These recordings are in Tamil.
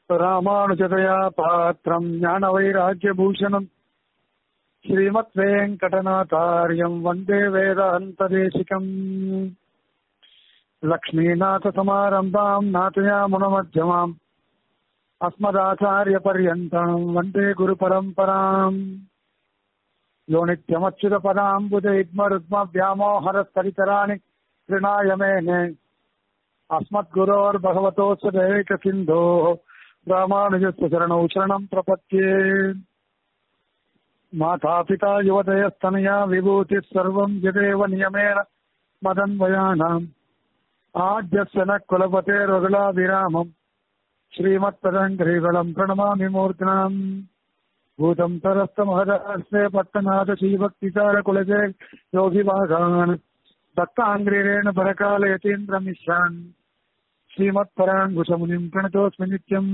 ராமானுஜதயா பாத்திரம் ஞான வைராக்கியபூஷணம் ஸ்ரீமத் வெங்கடநாதாரியம் வந்தே வேதாந்ததேசிகம் லக்ஷ்மீநாதசமாரம்பாம் நாதயாமுனமத்தியமாம் अस्मदाचार्यपर्यन्तम् वन्दे गुरुपरम्पराम् यो नित्यमच्युतपदाम्बुजयुग्मरुग्मव्यामोहरस्तरितराणि तृणाय मेने अस्मद्गुरोर्भगवतोऽस्य दैकसिन्धोः रामानुजस्य शरणौ शरणम् प्रपद्ये मातापिता युवतयस्तनया विभूतिः सर्वम् यदेव नियमेन मदन्वयानाम् आद्यस्य न कुलपते रघुलाभिरामम् श्रीमत्पदङ्घ्रीगणम् प्रणमामि मूर्ध्नाम् भूतम् तरस्तमहदास्ते पत्तनाथ श्रीभक्तिचारकुलजे योगिवाघान् दत्ताङ्ग्रीरेण परकालयतीन्द्रमिश्रान् श्रीमत्पराङ्कुशमुनिम् प्रणतोऽस्मि नित्यम्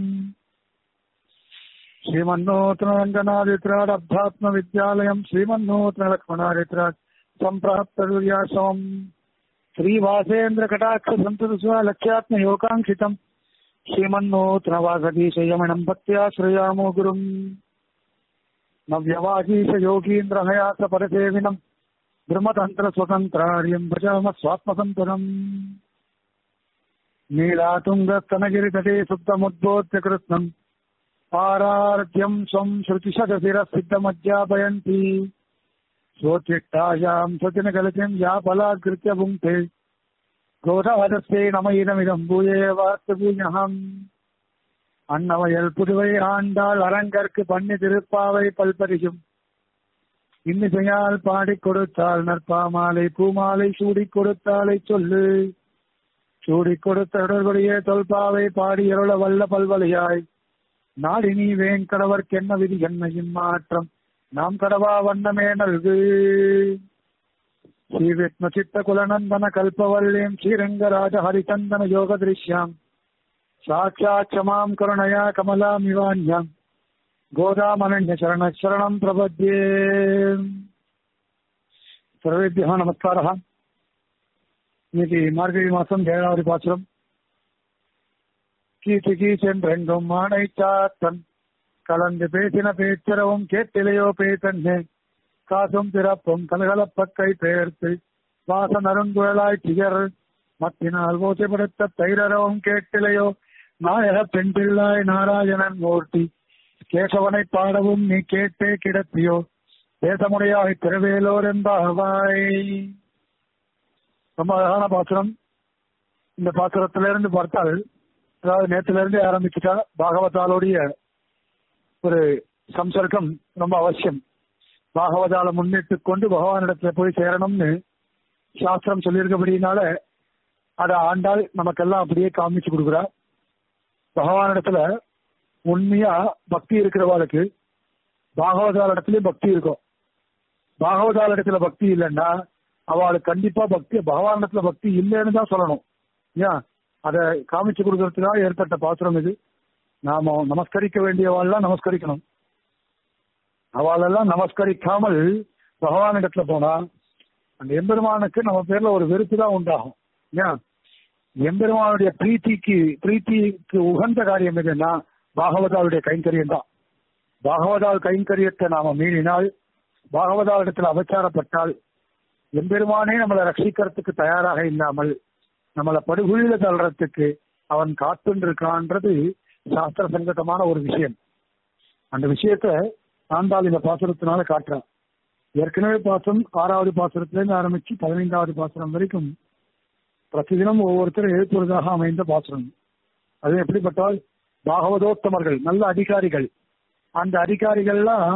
श्रीमन्नूतनाङ्गनादित्राडब्धात्मविद्यालयम् श्रीमन्नूतनलक्ष्मणादित्राट् सम्प्राप्तदुर्यासवम् श्रीवासेन्द्रकटाक्षसन्ततस्वालक्ष्यात्मयोगाङ्क्षितम् श्रीमन्नूतनवासदीशयमणम् भक्त्याश्रयामो गुरुम् नव्यवागीश योगीन्द्रहयास परसेविनम् ब्रह्मतन्त्रस्वतन्त्रार्यम् भजाम स्वात्मसन्तरम् नीलातुङ्गस्तनगिरितटे सुप्तमुद्बोध्य कृत्स्नम् पारार्ध्यम् स्वम् श्रुतिशतशिरः सिद्धमध्यापयन्ति स्वोत्तिष्ठायाम् स्वतिनकलतिम् या फलाकृत्य भुङ्क्ते கோதாவதத்தை நம இதமிதம் பூயே வாஸ்து பூஜகம் அன்னவயல் புதுவை ஆண்டாள் அரங்கற்கு பண்ணி திருப்பாவை பல்பரியும் இன்னிசையால் பாடிக் கொடுத்தாள் நற்பாமாலை பூமாலை சூடிக் கொடுத்தாலை சொல்லு சூடிக் கொடுத்த தொடர்புடைய தொல்பாவை பாடி அருள வல்ல பல்வலையாய் நாடினி வேங்கடவர்க்கென்ன விதி என்ன மாற்றம் நாம் கடவா வண்ணமே நல்கு श्री विष्णु चित्त कुलनंदन कल्पवल्लीं श्रीरंगराज हरिचंदन योग दृश्याम साक्षात् क्षमां करुणया कमलामिवान्यम् गोदामनन्य शरण शरणं प्रपद्ये सर्वेभ्यः नमस्कारः இன்னைக்கு மார்கழி மாசம் ஏழாவது பாசுரம் கீச்சு கீச்சென்றெங்கும் மானை சாத்தன் கலந்து பேசின பேச்சரவும் கேட்டிலையோ பேத்தன்னே காசும் பிறப்பும் கலகலப்பக்கை பெயர்த்து வாசன் அருங்குழலாய் திகர் மத்தினால் ஓசைப்படுத்த தைரரவும் கேட்டிலையோ நாயக பெண் பிள்ளாய் நாராயணன் மூர்த்தி கேசவனை பாடவும் நீ கேட்டே கிடத்தியோ தேசமுடையாய் திருவேலோர் என்பாவாய் ரொம்ப அழகான பாசுரம் இந்த பாசுரத்திலிருந்து பார்த்தால் அதாவது நேத்துல இருந்து ஆரம்பிச்சுட்டா பாகவதாலுடைய ஒரு சம்சர்க்கம் ரொம்ப அவசியம் பாகவதால முன்னிட்டு கொண்டு பகவானிடத்துல போய் சேரணும்னு சாஸ்திரம் சொல்லியிருக்கபடினால அதை ஆண்டாள் நமக்கெல்லாம் அப்படியே காமிச்சு கொடுக்குறா பகவானிடத்துல உண்மையா பக்தி இருக்கிறவாளுக்கு பாகவதால இடத்துலயும் பக்தி இருக்கும் பாகவதால இடத்துல பக்தி இல்லைன்னா அவளுக்கு கண்டிப்பா பக்தி பகவானிடத்துல பக்தி இல்லைன்னு தான் சொல்லணும் ஏன் அதை காமிச்சு கொடுக்கறதுக்காக ஏற்பட்ட பாத்திரம் இது நாம நமஸ்கரிக்க வேண்டியவாள்லாம் நமஸ்கரிக்கணும் அவளெல்லாம் நமஸ்கரிக்காமல் பகவானிடத்துல போனா அந்த எம்பெருமானுக்கு நம்ம பேர்ல ஒரு வெறுப்பு தான் உண்டாகும் ஏன் எம்பெருமானுடைய பிரீத்திக்கு பிரீத்திக்கு உகந்த காரியம் எதுன்னா பாகவதாவுடைய கைங்கரியம் தான் பாகவதால் கைங்கரியத்தை நாம மீறினால் பாகவதாவிடத்தில் அபச்சாரப்பட்டால் எம்பெருமானே நம்மளை ரட்சிக்கிறதுக்கு தயாராக இல்லாமல் நம்மளை படுகொழில தள்ளுறதுக்கு அவன் காத்துன்னு இருக்கான்றது சாஸ்திர சங்கடமான ஒரு விஷயம் அந்த விஷயத்த ஆண்டாள் இந்த பாசுரத்தினால காட்டுறான் ஏற்கனவே பாசம் ஆறாவது பாசுரத்திலிருந்து ஆரம்பிச்சு பதினைந்தாவது பாசுரம் வரைக்கும் பிரதிதினம் ஒவ்வொருத்தரும் எழுப்புவதாக அமைந்த பாசுரம் அது எப்படிப்பட்டால் பாகவதோத்தமர்கள் நல்ல அதிகாரிகள் அந்த அதிகாரிகள்லாம்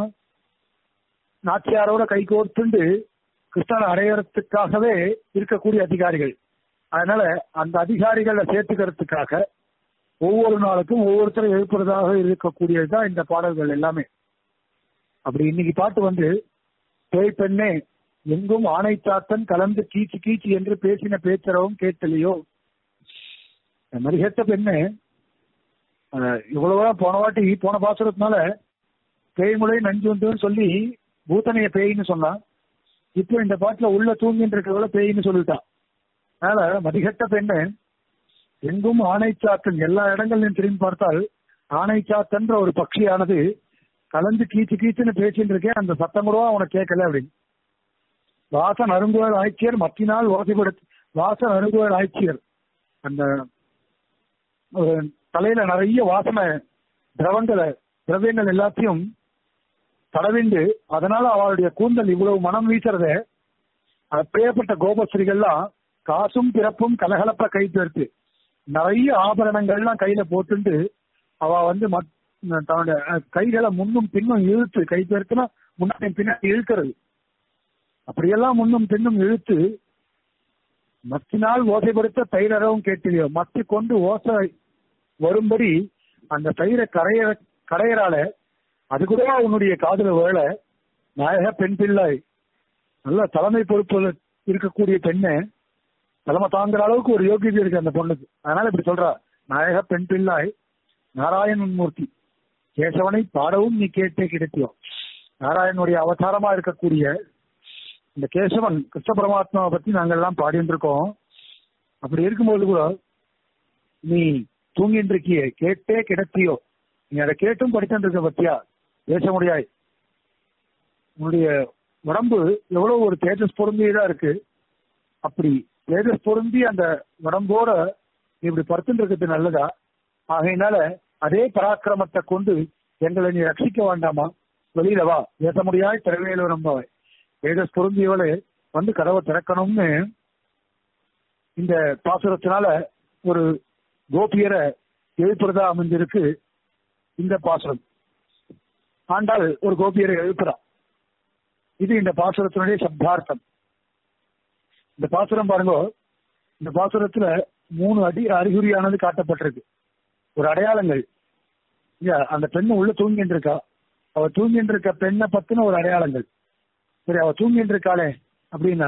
நாச்சியாரோட கை கோர்த்துண்டு கிருஷ்ணனை அடையறதுக்காகவே இருக்கக்கூடிய அதிகாரிகள் அதனால அந்த அதிகாரிகளை சேர்த்துக்கிறதுக்காக ஒவ்வொரு நாளுக்கும் ஒவ்வொருத்தரும் எழுப்புறதாக இருக்கக்கூடியதுதான் இந்த பாடல்கள் எல்லாமே அப்படி இன்னைக்கு பாட்டு வந்து பேய் பெண்ணே எங்கும் ஆணை சாத்தன் கலந்து கீச்சு கீச்சு என்று பேசின பேச்சரவும் கேட்டலையோ மரிகத்த பெண்ணு இவ்வளவுதான் போன வாட்டி போன பாசுரத்தினால பேய்முறை நஞ்சு உண்டுன்னு சொல்லி பூத்தனைய பேயின்னு சொன்னா இப்போ இந்த பாட்டுல உள்ள தூங்கிட்டு இருக்கிறவள பேயின்னு சொல்லிட்டா அதனால மதிகட்ட பெண்ணு எங்கும் ஆணை சாத்தன் எல்லா இடங்களையும் திரும்பி பார்த்தால் ஆனைச்சாத்தன்ற ஒரு பட்சியானது கலந்து கீச்சு கீச்சுன்னு பேசிட்டு இருக்கேன் அந்த சத்தம் கூட அவனுக்கு கேட்கல அப்படின்னு வாசன் அருங்குவல் ஆய்ச்சியர் மத்தினால் ஓசைப்படுத்தி வாசன் அருங்குவல் ஆய்ச்சியர் அந்த ஒரு தலையில நிறைய வாசனை திரவங்களை திரவியங்கள் எல்லாத்தையும் தடவிண்டு அதனால அவளுடைய கூந்தல் இவ்வளவு மனம் வீசுறத அப்பேற்பட்ட கோபஸ்ரீகள்லாம் காசும் பிறப்பும் கலகலப்ப கை பெருத்து நிறைய ஆபரணங்கள்லாம் கையில போட்டுண்டு அவ வந்து மத்- தன்னுடைய அஹ், கைகளை முன்னும் பின்னும் இழுத்து கை பெருத்துனா முன்னாடி பின்னாடி இழுக்கிறது அப்படியெல்லாம் முன்னும் பின்னும் இழுத்து மத்தினால் ஓசைப்படுத்த தயிரவும் கேட்டிலையோ மத்தி கொண்டு ஓசை வரும்படி அந்த தயிரை கரைய கரையறால அது கூட உன்னுடைய காதுல வேலை நாயக பெண் பிள்ளை நல்ல தலைமை பொறுப்புல இருக்கக்கூடிய பெண்ணை தலைமை தாங்குற அளவுக்கு ஒரு யோகியதை இருக்கு அந்த பொண்ணுக்கு அதனால இப்படி சொல்றா நாயக பெண் பிள்ளாய் நாராயணன் மூர்த்தி கேசவனை பாடவும் நீ கேட்டே கிடைத்தியோ நாராயணனுடைய அவதாரமா இருக்கக்கூடிய இந்த கேசவன் கிருஷ்ண பரமாத்மாவை பத்தி நாங்கள் எல்லாம் பாடிட்டு இருக்கோம் அப்படி இருக்கும்போது கூட நீ தூங்கிட்டு இருக்கியே கேட்டே கிடத்தியோ நீ அதை கேட்டும் படிச்சுட்டு இருக்க பத்தியா பேச முடியாது உன்னுடைய உடம்பு எவ்வளவு ஒரு தேஜஸ் பொருந்தியதா இருக்கு அப்படி தேஜஸ் பொருந்தி அந்த உடம்போட நீ இப்படி படுத்துட்டு இருக்கிறது நல்லதா ஆகையினால அதே பராக்கிரமத்தை கொண்டு எங்களை நீ ரட்சிக்க வேண்டாமா வெளியில வா பேச முடியாது திறமையில நம்பவை தேஜஸ் பொருந்தியவளே வந்து கதவை திறக்கணும்னு இந்த பாசுரத்தினால ஒரு கோபியரை எழுப்புறதா அமைஞ்சிருக்கு இந்த பாசுரம் ஆண்டாள் ஒரு கோபியரை எழுப்புறா இது இந்த பாசுரத்தினுடைய சப்தார்த்தம் இந்த பாசுரம் பாருங்க இந்த பாசுரத்துல மூணு அடி அறிகுறியானது காட்டப்பட்டிருக்கு ஒரு அடையாளங்கள் இல்லையா அந்த பெண்ணு உள்ள தூங்கிட்டு இருக்கா அவ தூங்கிட்டு இருக்க பெண்ணை பத்தின ஒரு அடையாளங்கள் சரி அவ தூங்கிட்டு இருக்காளே அப்படின்னா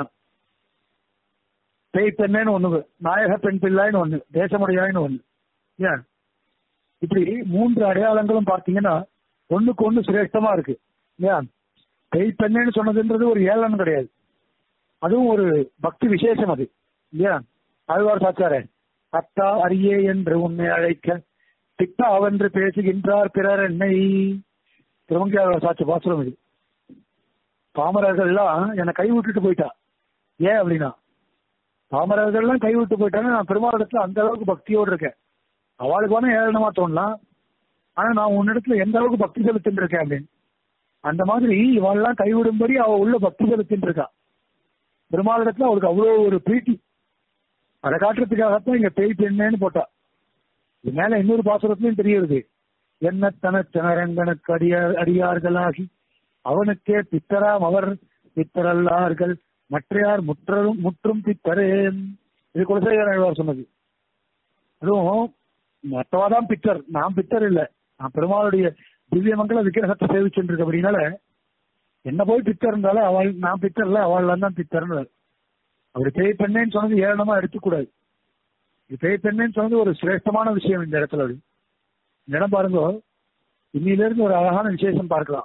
பேய் பெண்ணேன்னு ஒண்ணு நாயக பெண் பிள்ளைன்னு ஒண்ணு தேசமுடையான்னு ஒண்ணு ஏன் இப்படி மூன்று அடையாளங்களும் பார்த்தீங்கன்னா ஒண்ணுக்கு ஒண்ணு சிரேஷ்டமா இருக்கு ஏன் பேய் பெண்ணேன்னு சொன்னதுன்றது ஒரு ஏளனம் கிடையாது அதுவும் ஒரு பக்தி விசேஷம் அது இல்லையா ஆழ்வார் சாச்சாரே அத்தா அரியே என்று உன்னை அழைக்க திட்டா அவென்று பேசுகின்றார் பிறர் என்னை திருமங்கியாழ்வார் சாட்சி பாசுரம் இது பாமரர்கள்லாம் என்னை கை விட்டுட்டு போயிட்டா ஏன் அப்படின்னா பாமரர்கள்லாம் கை விட்டு போயிட்டாங்க நான் பெருமாளிடத்துல அந்த அளவுக்கு பக்தியோடு இருக்கேன் அவளுக்கு வேணா ஏளனமா தோணலாம் ஆனா நான் உன்னிடத்துல எந்த அளவுக்கு பக்தி செலுத்தின்னு இருக்கேன் அப்படின்னு அந்த மாதிரி இவாள்லாம் கைவிடும்படி அவ உள்ள பக்தி செலுத்தின்னு இருக்கா பெருமாளிடத்துல அவளுக்கு அவ்வளவு ஒரு பிரீத்தி அதை காட்டுறதுக்காகத்தான் இங்க பேய் பெண்ணேன்னு போட்டா இது மேல இன்னொரு பாசுரத்திலையும் தெரியுது என்ன தனச்சனரங்கனுக்கு அடியார் அடியார்களாகி அவனுக்கே பித்தராம் அவர் பித்தரல்லார்கள் மற்றையார் முற்றரும் முற்றும் பித்தரேன் இது குலசேகரன் சொன்னது அதுவும் மற்றவாதான் பித்தர் நான் பித்தர் இல்ல நான் பெருமாளுடைய திவ்யமங்கல விக்கிரகத்தை சேவிச்சுட்டு இருக்க அப்படின்னால என்ன போய் பித்தர் இருந்தாலும் அவள் நான் பித்தர் இல்ல அவள் தான் பித்தர்னு அப்படி பேய் பெண்ணேன்னு சொன்னது ஏளனமா எடுத்துக்கூடாது இது பேய் பெண்ணேன்னு சொன்னது ஒரு சிரேஷ்டமான விஷயம் இந்த இடத்துல அப்படி இந்த இடம் பாருங்க இன்னில இருந்து ஒரு அழகான விசேஷம் பார்க்கலாம்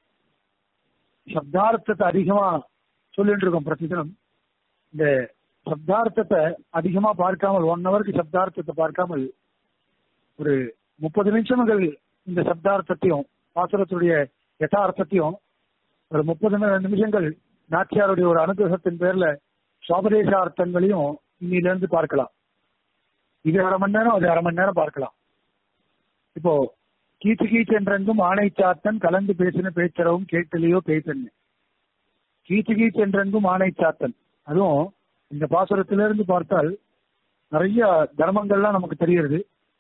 சப்தார்த்தத்தை அதிகமா சொல்லிட்டு இருக்கோம் பிரதிதினம் இந்த சப்தார்த்தத்தை அதிகமா பார்க்காமல் ஒன் ஹவருக்கு சப்தார்த்தத்தை பார்க்காமல் ஒரு முப்பது நிமிஷங்கள் இந்த சப்தார்த்தத்தையும் பாசுரத்துடைய யதார்த்தத்தையும் ஒரு முப்பது நிமிஷங்கள் நாச்சியாருடைய ஒரு அனுகிரகத்தின் பேர்ல சுவாபதேச அர்த்தங்களையும் இன்னில இருந்து பார்க்கலாம் இது அரை மணி நேரம் அது அரை மணி நேரம் பார்க்கலாம் இப்போ கீச்சு கீச்சு என்றெங்கும் ஆணை சாத்தன் கலந்து பேசின பேச்சரவும் கேட்டலையோ பேசன்னு கீச்சு கீச்சு என்றெங்கும் ஆணை சாத்தன் அதுவும் இந்த பாசுரத்திலிருந்து பார்த்தால் நிறைய தர்மங்கள்லாம் நமக்கு தெரிகிறது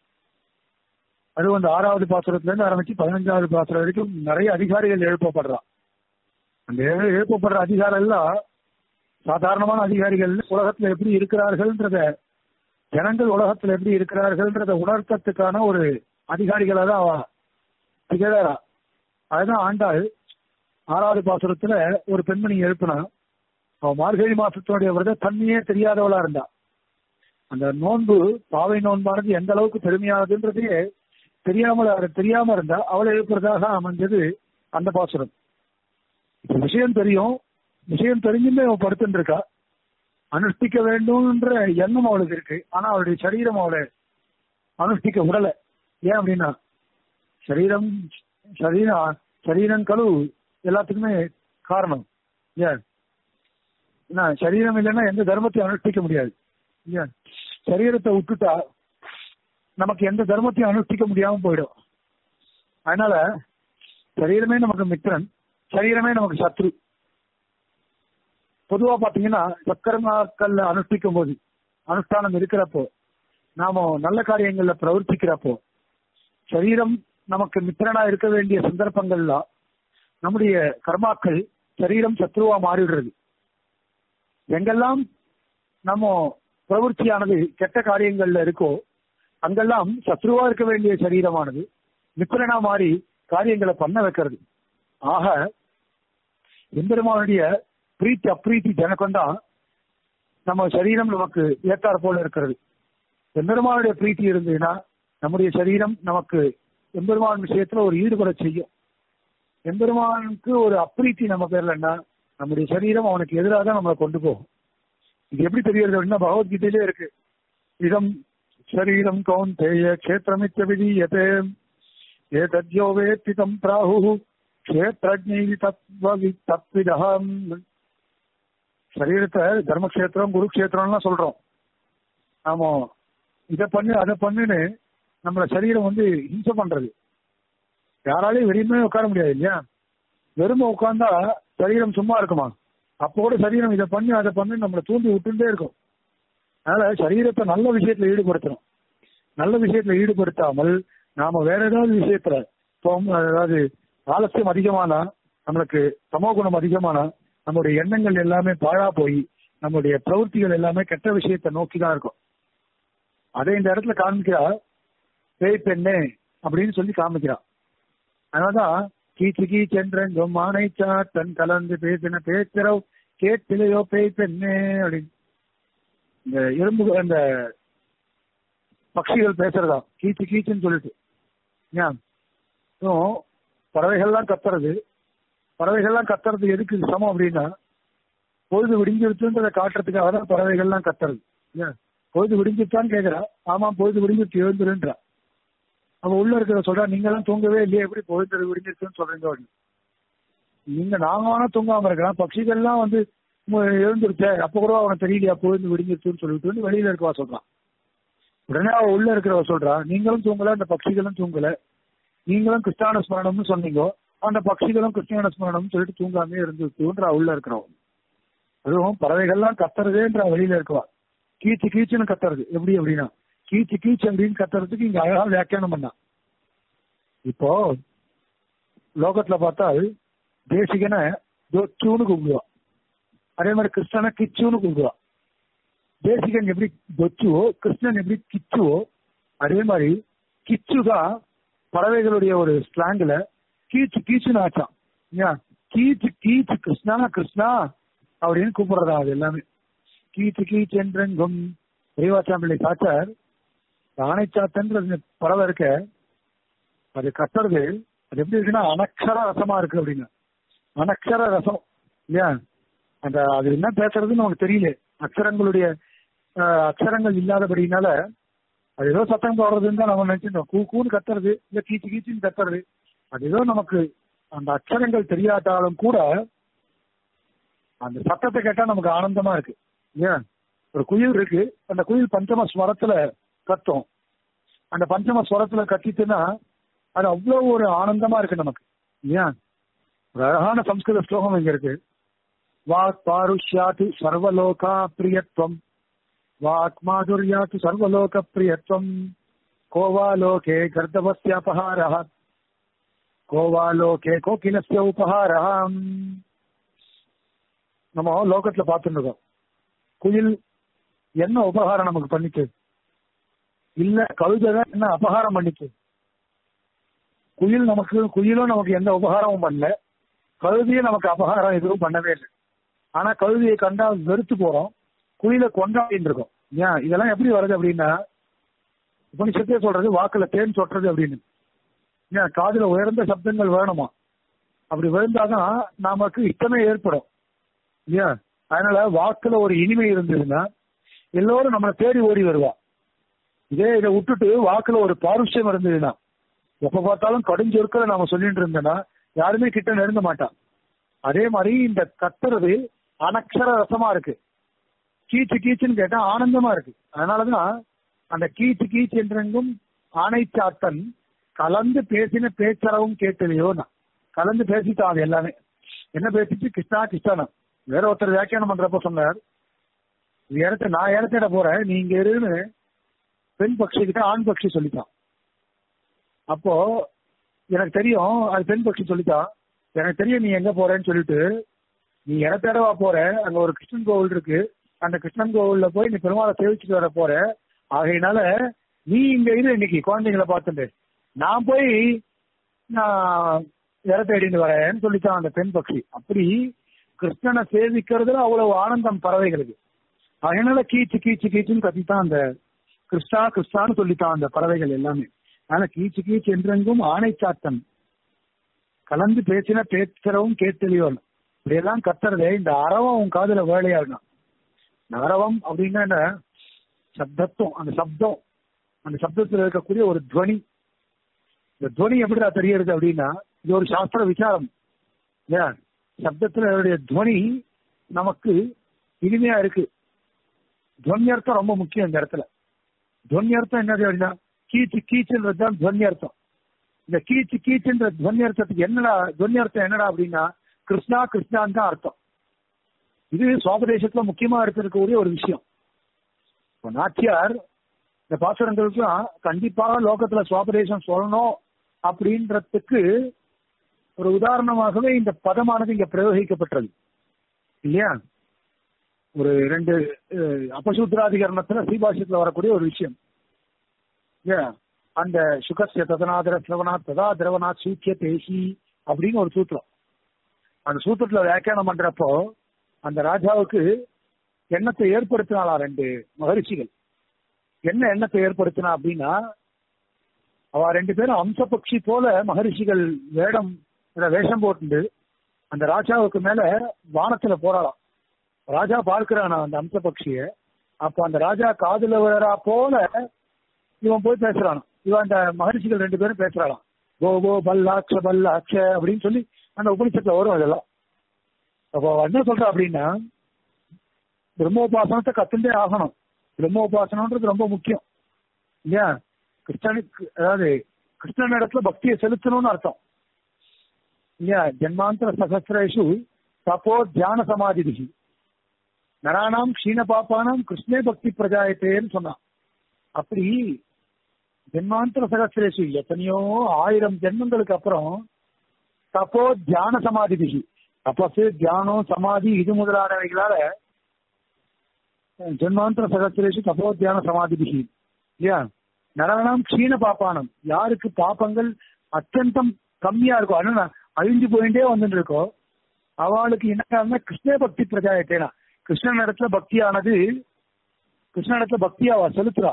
அதுவும் அந்த ஆறாவது பாசுரத்துல இருந்து ஆரம்பிச்சு பதினஞ்சாவது பாசுரம் வரைக்கும் நிறைய அதிகாரிகள் எழுப்பப்படுறான் அந்த எழு- எழுப்பப்படுற அதிகாரம் எல்லாம் சாதாரணமான அதிகாரிகள் உலகத்துல எப்படி இருக்கிறார்கள்ன்றத ஜனங்கள் உலகத்துல எப்படி இருக்கிறார்கள்ன்றத உணர்த்தத்துக்கான ஒரு அதிகாரிகளா தான் அவ திகழறா அதுதான் ஆண்டாள் ஆறாவது பாசுரத்துல ஒரு பெண்மணி எழுப்பினா அவ மார்கழி மாசத்தினுடைய விரத தண்ணியே தெரியாதவளா இருந்தா அந்த நோன்பு பாவை நோன்பானது எந்த அளவுக்கு பெருமையானதுன்றதையே தெரியாமல் அவ தெரியாம இருந்தா அவளை எழுப்புறதாக அமைஞ்சது அந்த பாசுரம் இப்ப விஷயம் தெரியும் விஷயம் தெரிஞ்சுமே அவ படுத்துட்டு இருக்கா அனுஷ்டிக்க வேண்டும்ன்ற எண்ணம் அவளுக்கு இருக்கு ஆனா அவளுடைய சரீரம் அவளை அனுஷ்டிக்க விடல ஏன் அப்படின்னா சரீரம் சரீரம் சரீரம் கழு எல்லாத்துக்குமே காரணம் ஏன் என்ன சரீரம் இல்லைன்னா எந்த தர்மத்தையும் அனுஷ்டிக்க முடியாது ஏன் சரீரத்தை விட்டுட்டா நமக்கு எந்த தர்மத்தையும் அனுஷ்டிக்க முடியாம போயிடும் அதனால சரீரமே நமக்கு மித்திரன் சரீரமே நமக்கு சத்ரு பொதுவா பாத்தீங்கன்னா சக்கரமாக்கல்ல அனுஷ்டிக்கும் போது அனுஷ்டானம் இருக்கிறப்போ நாம நல்ல காரியங்கள்ல பிரவர்த்திக்கிறப்போ சரீரம் நமக்கு மித்திரனா இருக்க வேண்டிய சந்தர்ப்பங்கள்ல நம்முடைய கர்மாக்கள் சரீரம் சத்ருவா மாறிடுறது எங்கெல்லாம் நம்ம பிரவருத்தியானது கெட்ட காரியங்கள்ல இருக்கோ அங்கெல்லாம் சத்ருவா இருக்க வேண்டிய சரீரமானது மித்திரனா மாறி காரியங்களை பண்ண வைக்கிறது ஆக எம்பெருமானுடைய பிரீத்தி அப்ரீத்தி ஜனக்கம்தான் நம்ம சரீரம் நமக்கு ஏத்தாற் போல இருக்கிறது எம்பெருமானுடைய பிரீத்தி இருந்ததுன்னா நம்முடைய சரீரம் நமக்கு எம்பெருமான் விஷயத்துல ஒரு ஈடுபட செய்யும் எம்பெருமானுக்கு ஒரு அப்ரீத்தி நம்ம பேர்லன்னா நம்முடைய சரீரம் அவனுக்கு எதிராக தான் நம்மளை கொண்டு போகும் இது எப்படி தெரியறது அப்படின்னா பகவத்கீதையிலே இருக்கு இதம் சரீரம் கௌந்தேய கஷேத்திரமித்த விதீயதே ஏதத்யோ வேத்திதம் பிராஹு கஷேத்ரஜ்ஞை தத்வவி தத்விதம் சரீரத்தை தர்மக்ஷேத்திரம் குருக்ஷேத்திரம்லாம் சொல்றோம் நாம இதை பண்ணு அதை பண்ணுன்னு நம்மள சரீரம் வந்து ஹிம்சை பண்றது யாராலையும் வெறுமே உட்கார முடியாது இல்லையா வெறுமை உட்கார்ந்தா சரீரம் சும்மா இருக்குமா அப்போ கூட சரீரம் இதை பண்ணி அதை பண்ணி நம்மளை தூண்டி விட்டுட்டே இருக்கும் அதனால சரீரத்தை நல்ல விஷயத்துல ஈடுபடுத்தணும் நல்ல விஷயத்துல ஈடுபடுத்தாமல் நாம வேற ஏதாவது விஷயத்துல சோம்- அதாவது ஆலசியம் அதிகமானா நம்மளுக்கு தமோ குணம் அதிகமானா நம்முடைய எண்ணங்கள் எல்லாமே பாழா போய் நம்முடைய பிரவൃத்திகள் எல்லாமே கெட்ட விஷயத்தை நோக்கி தான் இருக்கும் அதை இந்த இடத்துல காமிக்கிறா பேய் பெண்ணே அப்படின்னு சொல்லி காமிக்கிறா அதனாலதான் கீச்சு கீச்சென்றெங்கும் மானை சாத்தன் கலந்து பேசின பேச்சரவு கேட்டிலையோ பேய் பெண்ணே அப்படின்னு இந்த எறும்பு அந்த பட்சிகள் பேசுறதா கீச்சு கீச்சுன்னு சொல்லிட்டு ஏன் இன்னும் பறவைகள்லாம் கத்துறது பறவைகள்லாம் கத்துறது எதுக்கு சமம் அப்படின்னா பொழுது விடிஞ்சிருச்சுன்றதை காட்டுறதுக்காக தான் பறவைகள்லாம் கத்துறது ஏன் பொழுது விடிஞ்சிருச்சான்னு கேக்குறா ஆமா பொழுது விடிஞ்சிருச்சு எழுந்துருன்றா அவ உள்ள இருக்கிற சொல்றா நீங்க எல்லாம் தூங்கவே இல்லையே எப்படி பொழுது விடிஞ்சிருச்சுன்னு சொல்றீங்க அப்படின்னு நீங்க நாங்க வேணா தூங்காம இருக்கலாம் பட்சிகள்லாம் வந்து மு- எழுந்துருச்சே அப்ப கூட அவனுக்கு தெரியலையா பொழுது விடிஞ்சிருச்சுன்னு சொல்லிட்டு வந்து வெளியில இருக்கவா சொல்றான் உடனே அவ உள்ள இருக்கிறவ சொல்றா நீங்களும் தூங்கல அந்த பட்சிகளும் தூங்கல நீங்களும் கிருஷ்ணான ஸ்மரணம்னு சொன்னீங்க அந்த பட்சிகளும் கிருஷ்ணான ஸ்மரணம்னு சொல்லிட்டு தூங்காமே இருந்துச்சுன்ற உள்ள இருக்கிறவன் அதுவும் பறவைகள்லாம் கத்துறதேன்ற வெளியில இருக்கவா கீச்சு கீச்சுன்னு கத்துறது எப்படி அப்படின்னா கீச்சு கீச்சு அப்படின்னு கத்துறதுக்கு இங்க அழகா வியாக்கியானம் பண்ணா இப்போ லோகத்துல பார்த்தால் தேசிகனை தொச்சுன்னு கூப்பிடுவா அதே மாதிரி கிருஷ்ணனை கிச்சுன்னு கூப்பிடுவா தேசிகன் எப்படி தொச்சுவோ கிருஷ்ணன் எப்படி கிச்சுவோ அதே மாதிரி கிச்சு தான் பறவைகளுடைய ஒரு ஸ்லாங்ல கீச்சு கீச்சுன்னு ஆச்சான் ஏன் கீச்சு கீச்சு கிருஷ்ணா கிருஷ்ணா அப்படின்னு கூப்பிடுறதா அது எல்லாமே கீச்சு கீச்சு என்றெங்கும் பெரியவாச்சாம்பிள்ளை சாச்சார் ஆனைச்சாத்தன்ற அந்த பறவை இருக்க அது கத்துறது அது எப்படி இருக்குன்னா அனக்ஷர ரசமா இருக்கு அப்படின்னு அனக்ஷர ரசம் இல்லையா அந்த அது என்ன பேசுறதுன்னு நமக்கு தெரியல அக்ஷரங்களுடைய அஹ், அக்ஷரங்கள் இல்லாதபடினால அது ஏதோ சத்தம் போடுறதுன்னு தான் நம்ம நினைச்சிருந்தோம் கூ கூன்னு கத்துறது இல்ல கீச்சு கீச்சுன்னு கத்துறது அது ஏதோ நமக்கு அந்த அக்ஷரங்கள் தெரியாட்டாலும் கூட அந்த சத்தத்தை கேட்டா நமக்கு ஆனந்தமா இருக்கு ஏன் ஒரு குயில் இருக்கு அந்த குயில் பஞ்சம ஸ்வரத்துல கத்தும் அந்த பஞ்சம ஸ்வரத்துல கத்திட்டுன்னா அது அவ்வளவு ஒரு ஆனந்தமா இருக்கு நமக்கு ஏன் ஒரு அழகான சம்ஸ்கிருத ஸ்லோகம் இங்க இருக்கு வாக் பாருஷ்யாத்து சர்வலோகா பிரியத்வம் வாக் மாதுர்யாத்து சர்வலோக பிரியத்வம் கோவா லோகே கர்த்தவஸ்யாபஹாரः கோவா லோகே கோகிலஸ்ய உபஹாரः நம்ம லோகத்துல பார்த்துட்டு இருக்கோம் குயில் என்ன உபகாரம் நமக்கு பண்ணிச்சு இல்ல கழுதை தான் என்ன அபகாரம் பண்ணிச்சு குயில் நமக்கு குயிலும் நமக்கு எந்த உபகாரமும் பண்ணல கழுதியும் நமக்கு அபகாரம் எதுவும் பண்ணவே இல்லை ஆனா கழுதியை கண்டா வெறுத்து போறோம் குயிலை கொண்டாடிட்டு இருக்கோம் ஏன் இதெல்லாம் எப்படி வருது அப்படின்னா உபனிஷத்தே சொல்றது வாக்குல தேன் சொட்டுறது அப்படின்னு ஏன் காதுல உயர்ந்த சப்தங்கள் வேணுமா அப்படி விழுந்தாதான் நமக்கு இஷ்டமே ஏற்படும் இல்லையா அதனால வாக்குல ஒரு இனிமை இருந்ததுன்னா எல்லோரும் நம்மளை தேடி ஓடி வருவா இதே இதை விட்டுட்டு வாக்குல ஒரு பாருஷ்யம் இருந்ததுன்னா எப்ப பார்த்தாலும் கடுஞ்சொற்களை நாம சொல்லிட்டு இருந்தோம்னா யாருமே கிட்ட நெருங்க மாட்டான் அதே மாதிரி இந்த கத்துறது அனக்ஷர ரசமா இருக்கு கீச்சு கீச்சுன்னு கேட்டா ஆனந்தமா இருக்கு அதனாலதான் அந்த கீச்சு கீச்சு என்றெங்கும் ஆணைச்சாத்தன் கலந்து பேசின பேச்சரவும் கேட்கலையோ நான் கலந்து பேசிட்டான் அது எல்லாமே என்ன பேசிச்சு கிருஷ்ணா கிருஷ்ணா வேற ஒருத்தர் வியாக்கியானம் பண்றப்ப சொன்னார் இது இடத்த நான் இடத்திட போறேன் நீ இங்க இருன்னு பெண் பக்ஷி கிட்ட ஆண் பக்ஷி சொல்லிட்டான் அப்போ எனக்கு தெரியும் அது பெண் பக்ஷி சொல்லிட்டான் எனக்கு தெரியும் நீ எங்க போறேன்னு சொல்லிட்டு நீ இடத்தடவா போற அங்க ஒரு கிருஷ்ணன் கோவில் இருக்கு அந்த கிருஷ்ணன் கோவில்ல போய் நீ பெருமாளை சேவிச்சுட்டு வர போற ஆகையினால நீ இங்க இரு இன்னைக்கு குழந்தைங்களை பார்த்துட்டு நான் போய் நான் இற தேடிட்டு வரேன்னு சொல்லித்தான் அந்த பெண் பக்ஷி அப்படி கிருஷ்ணனை சேவிக்கிறதுல அவ்வளவு ஆனந்தம் பறவைகளுக்கு அதனால கீச்சு கீச்சு கீச்சுன்னு கத்தித்தான் அந்த கிருஷ்ணா கிருஷ்ணான்னு சொல்லித்தான் அந்த பறவைகள் எல்லாமே ஆனா கீச்சு கீச்சு என்றெங்கும் ஆணைச்சாத்தன் கலந்து பேசின பேச்சுறவும் கேட்டலியோன் இப்படியெல்லாம் கத்துறதே இந்த அறவம் உன் காதுல வேலையாகணும் இந்த அறவம் அப்படின்னா என்ன சப்தத்துவம் அந்த சப்தம் அந்த சப்தத்துல இருக்கக்கூடிய ஒரு துவனி இந்த துவனி எப்படிடா தெரியறது அப்படின்னா இது ஒரு சாஸ்திர விசாரம் இல்லையா சப்தத்துல அவருடைய துவனி நமக்கு இனிமையா இருக்கு துவன்யர்த்தம் ரொம்ப முக்கியம் இந்த இடத்துல துவன்யர்த்தம் என்னது அப்படின்னா கீச்சு கீச்சுன்றது தான் துவன்யர்த்தம் இந்த கீச்சு கீச்சுன்ற துவன்யர்த்தத்துக்கு என்னடா துவன்யர்த்தம் என்னடா அப்படின்னா கிருஷ்ணா கிருஷ்ணான்னு தான் அர்த்தம் இது சுவாபதேசத்துல முக்கியமா இருக்கக்கூடிய ஒரு விஷயம் இப்போ நாச்சியார் இந்த பாசுரங்களுக்குலாம் கண்டிப்பாக லோகத்துல சுவாபதேசம் சொல்லணும் அப்படின்றதுக்கு ஒரு உதாரணமாகவே இந்த பதமானது இங்க பிரயோகிக்கப்பட்டது இல்லையா ஒரு ரெண்டு அபசூத்ராதிகரணத்துல ஸ்ரீபாஷ்யத்துல வரக்கூடிய ஒரு விஷயம் இல்லையா அந்த சுகசிய ததனாதர சிரவணா ததா திரவனா சூக்கிய தேசி அப்படின்னு ஒரு சூத்திரம் அந்த சூத்திரத்துல வியாக்கியானம் பண்றப்போ அந்த ராஜாவுக்கு எண்ணத்தை ஏற்படுத்தினாலா ரெண்டு மகரிஷிகள் என்ன எண்ணத்தை ஏற்படுத்தினா அப்படின்னா அவ ரெண்டு பேரும் அம்சபக்ஷி போல மகரிஷிகள் வேடம் வேஷம் போட்டு அந்த ராஜாவுக்கு மேல வானத்துல போறாளாம் ராஜா பார்க்கிறானா அந்த அம்சபக்ஷிய அப்ப அந்த ராஜா காதுல விழறா போல இவன் போய் பேசுறான் இவன் அந்த மகரிஷிகள் ரெண்டு பேரும் பேசுறாளாம் கோ கோ பல்லாட்ச பல்லாட்ச அப்படின்னு சொல்லி அந்த உபனிஷத்துல வரும் அதெல்லாம் அப்போ என்ன சொல்ற அப்படின்னா பிரம்மோபாசனத்தை கத்துட்டே ஆகணும் பிரம்மோபாசனம்ன்றது ரொம்ப முக்கியம் இல்லையா கிருஷ்ணனுக்கு அதாவது கிருஷ்ணன் இடத்துல பக்தியை செலுத்தணும்னு அர்த்தம் இல்லையா ஜென்மாந்தர சகசிரேஷு தப்போ தியான சமாதிதிகி நரானாம் க்ஷீண பாப்பானாம் கிருஷ்ணே பக்தி பிரஜாயத்தேன்னு சொன்னான் அப்படி ஜென்மாந்தர சகசிரேஷு எத்தனையோ ஆயிரம் ஜென்மங்களுக்கு அப்புறம் தப்போ தியான சமாதிதிகி தபசு தியானம் சமாதி இது முதலானவைகளால ஜென்மாந்தர சகசிரேஷு தப்போ தியான சமாதிதிகி இல்லையா நரகணம் க்ஷீண பாப்பானம் யாருக்கு பாப்பங்கள் அத்தியந்தம் கம்மியா இருக்கும் அதனால அழிஞ்சு போயிட்டே வந்துட்டு இருக்கோ அவளுக்கு என்ன கிருஷ்ண பக்தி பிரஜாயத்தேனா கிருஷ்ணன் இடத்துல பக்தியானது கிருஷ்ணன் இடத்துல பக்தியா செலுத்துறா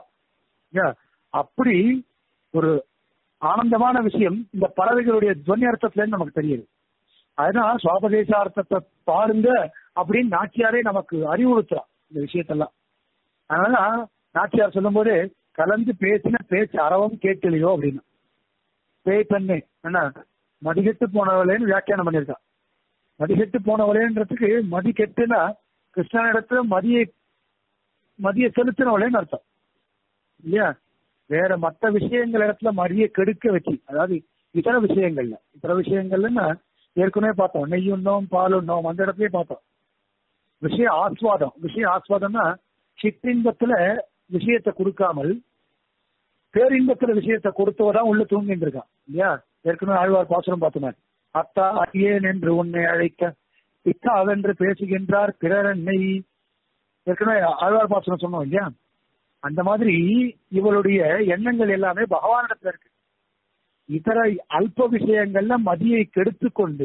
அப்படி ஒரு ஆனந்தமான விஷயம் இந்த பறவைகளுடைய துவனி அர்த்தத்துல இருந்து நமக்கு தெரியுது அதனால சுவாபதேச அர்த்தத்தை பாருங்க அப்படின்னு நாச்சியாரே நமக்கு அறிவுறுத்துறா இந்த விஷயத்தெல்லாம் அதனால நாச்சியார் சொல்லும் போது கலந்து பேசின பேச்சு அறவும் கேட்கலையோ அப்படின்னு பேய் பெண்ணு என்ன மதிகெட்டு போனவளேன்னு வியாக்கியானம் பண்ணியிருக்கா மதிகெட்டு போனவளேன்றதுக்கு மதி கெட்டுனா கிருஷ்ணன் இடத்துல மதியை மதிய செலுத்தினவளேன்னு அர்த்தம் இல்லையா வேற மற்ற விஷயங்கள் இடத்துல மதிய கெடுக்க வச்சு அதாவது இதர விஷயங்கள்ல இதர விஷயங்கள்ல ஏற்கனவே பார்த்தோம் நெய் உண்ணோம் பால் உண்ணோம் அந்த இடத்துலயே பார்த்தோம் விஷய ஆஸ்வாதம் விஷய ஆஸ்வாதம்னா சிற்றின்பத்துல விஷயத்தை கொடுக்காமல் பேரின்பத்துல விஷயத்தை கொடுத்தவதான் உள்ள தூங்கிட்டு இருக்கான் இல்லையா ஏற்கனவே ஆழ்வார் பாசுரம் பார்த்தோமே அத்தா அடியேன் என்று உன்னை அழைக்க பித்தாவென்று பேசுகின்றார் பிறர் என்னை ஏற்கனவே ஆழ்வார் பாசுரம் சொன்னோம் இல்லையா அந்த மாதிரி இவளுடைய எண்ணங்கள் எல்லாமே பகவானிடத்துல இருக்கு இதர அல்ப விஷயங்கள்ல மதியை கெடுத்து கொண்டு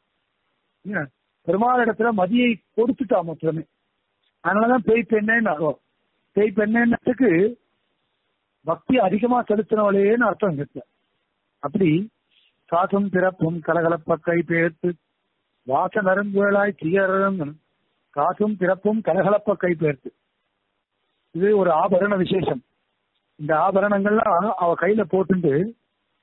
பெருமாளிடத்துல மதியை கொடுத்துட்டா மொத்தமே அதனாலதான் பேய் பெண்ணேன்னு பேய் பெண்ணேன்னதுக்கு பக்தி அதிகமா செலுத்தினவளேன்னு அர்த்தம் இருக்கு அப்படி காசும் பிறப்பும் கலகலப்ப கை பேர்த்து வாச நருங்குழலாய் தீயரும் காசும் பிறப்பும் கலகலப்ப கை பேர்த்து இது ஒரு ஆபரண விசேஷம் இந்த ஆபரணங்கள்லாம் அவ கையில போட்டுட்டு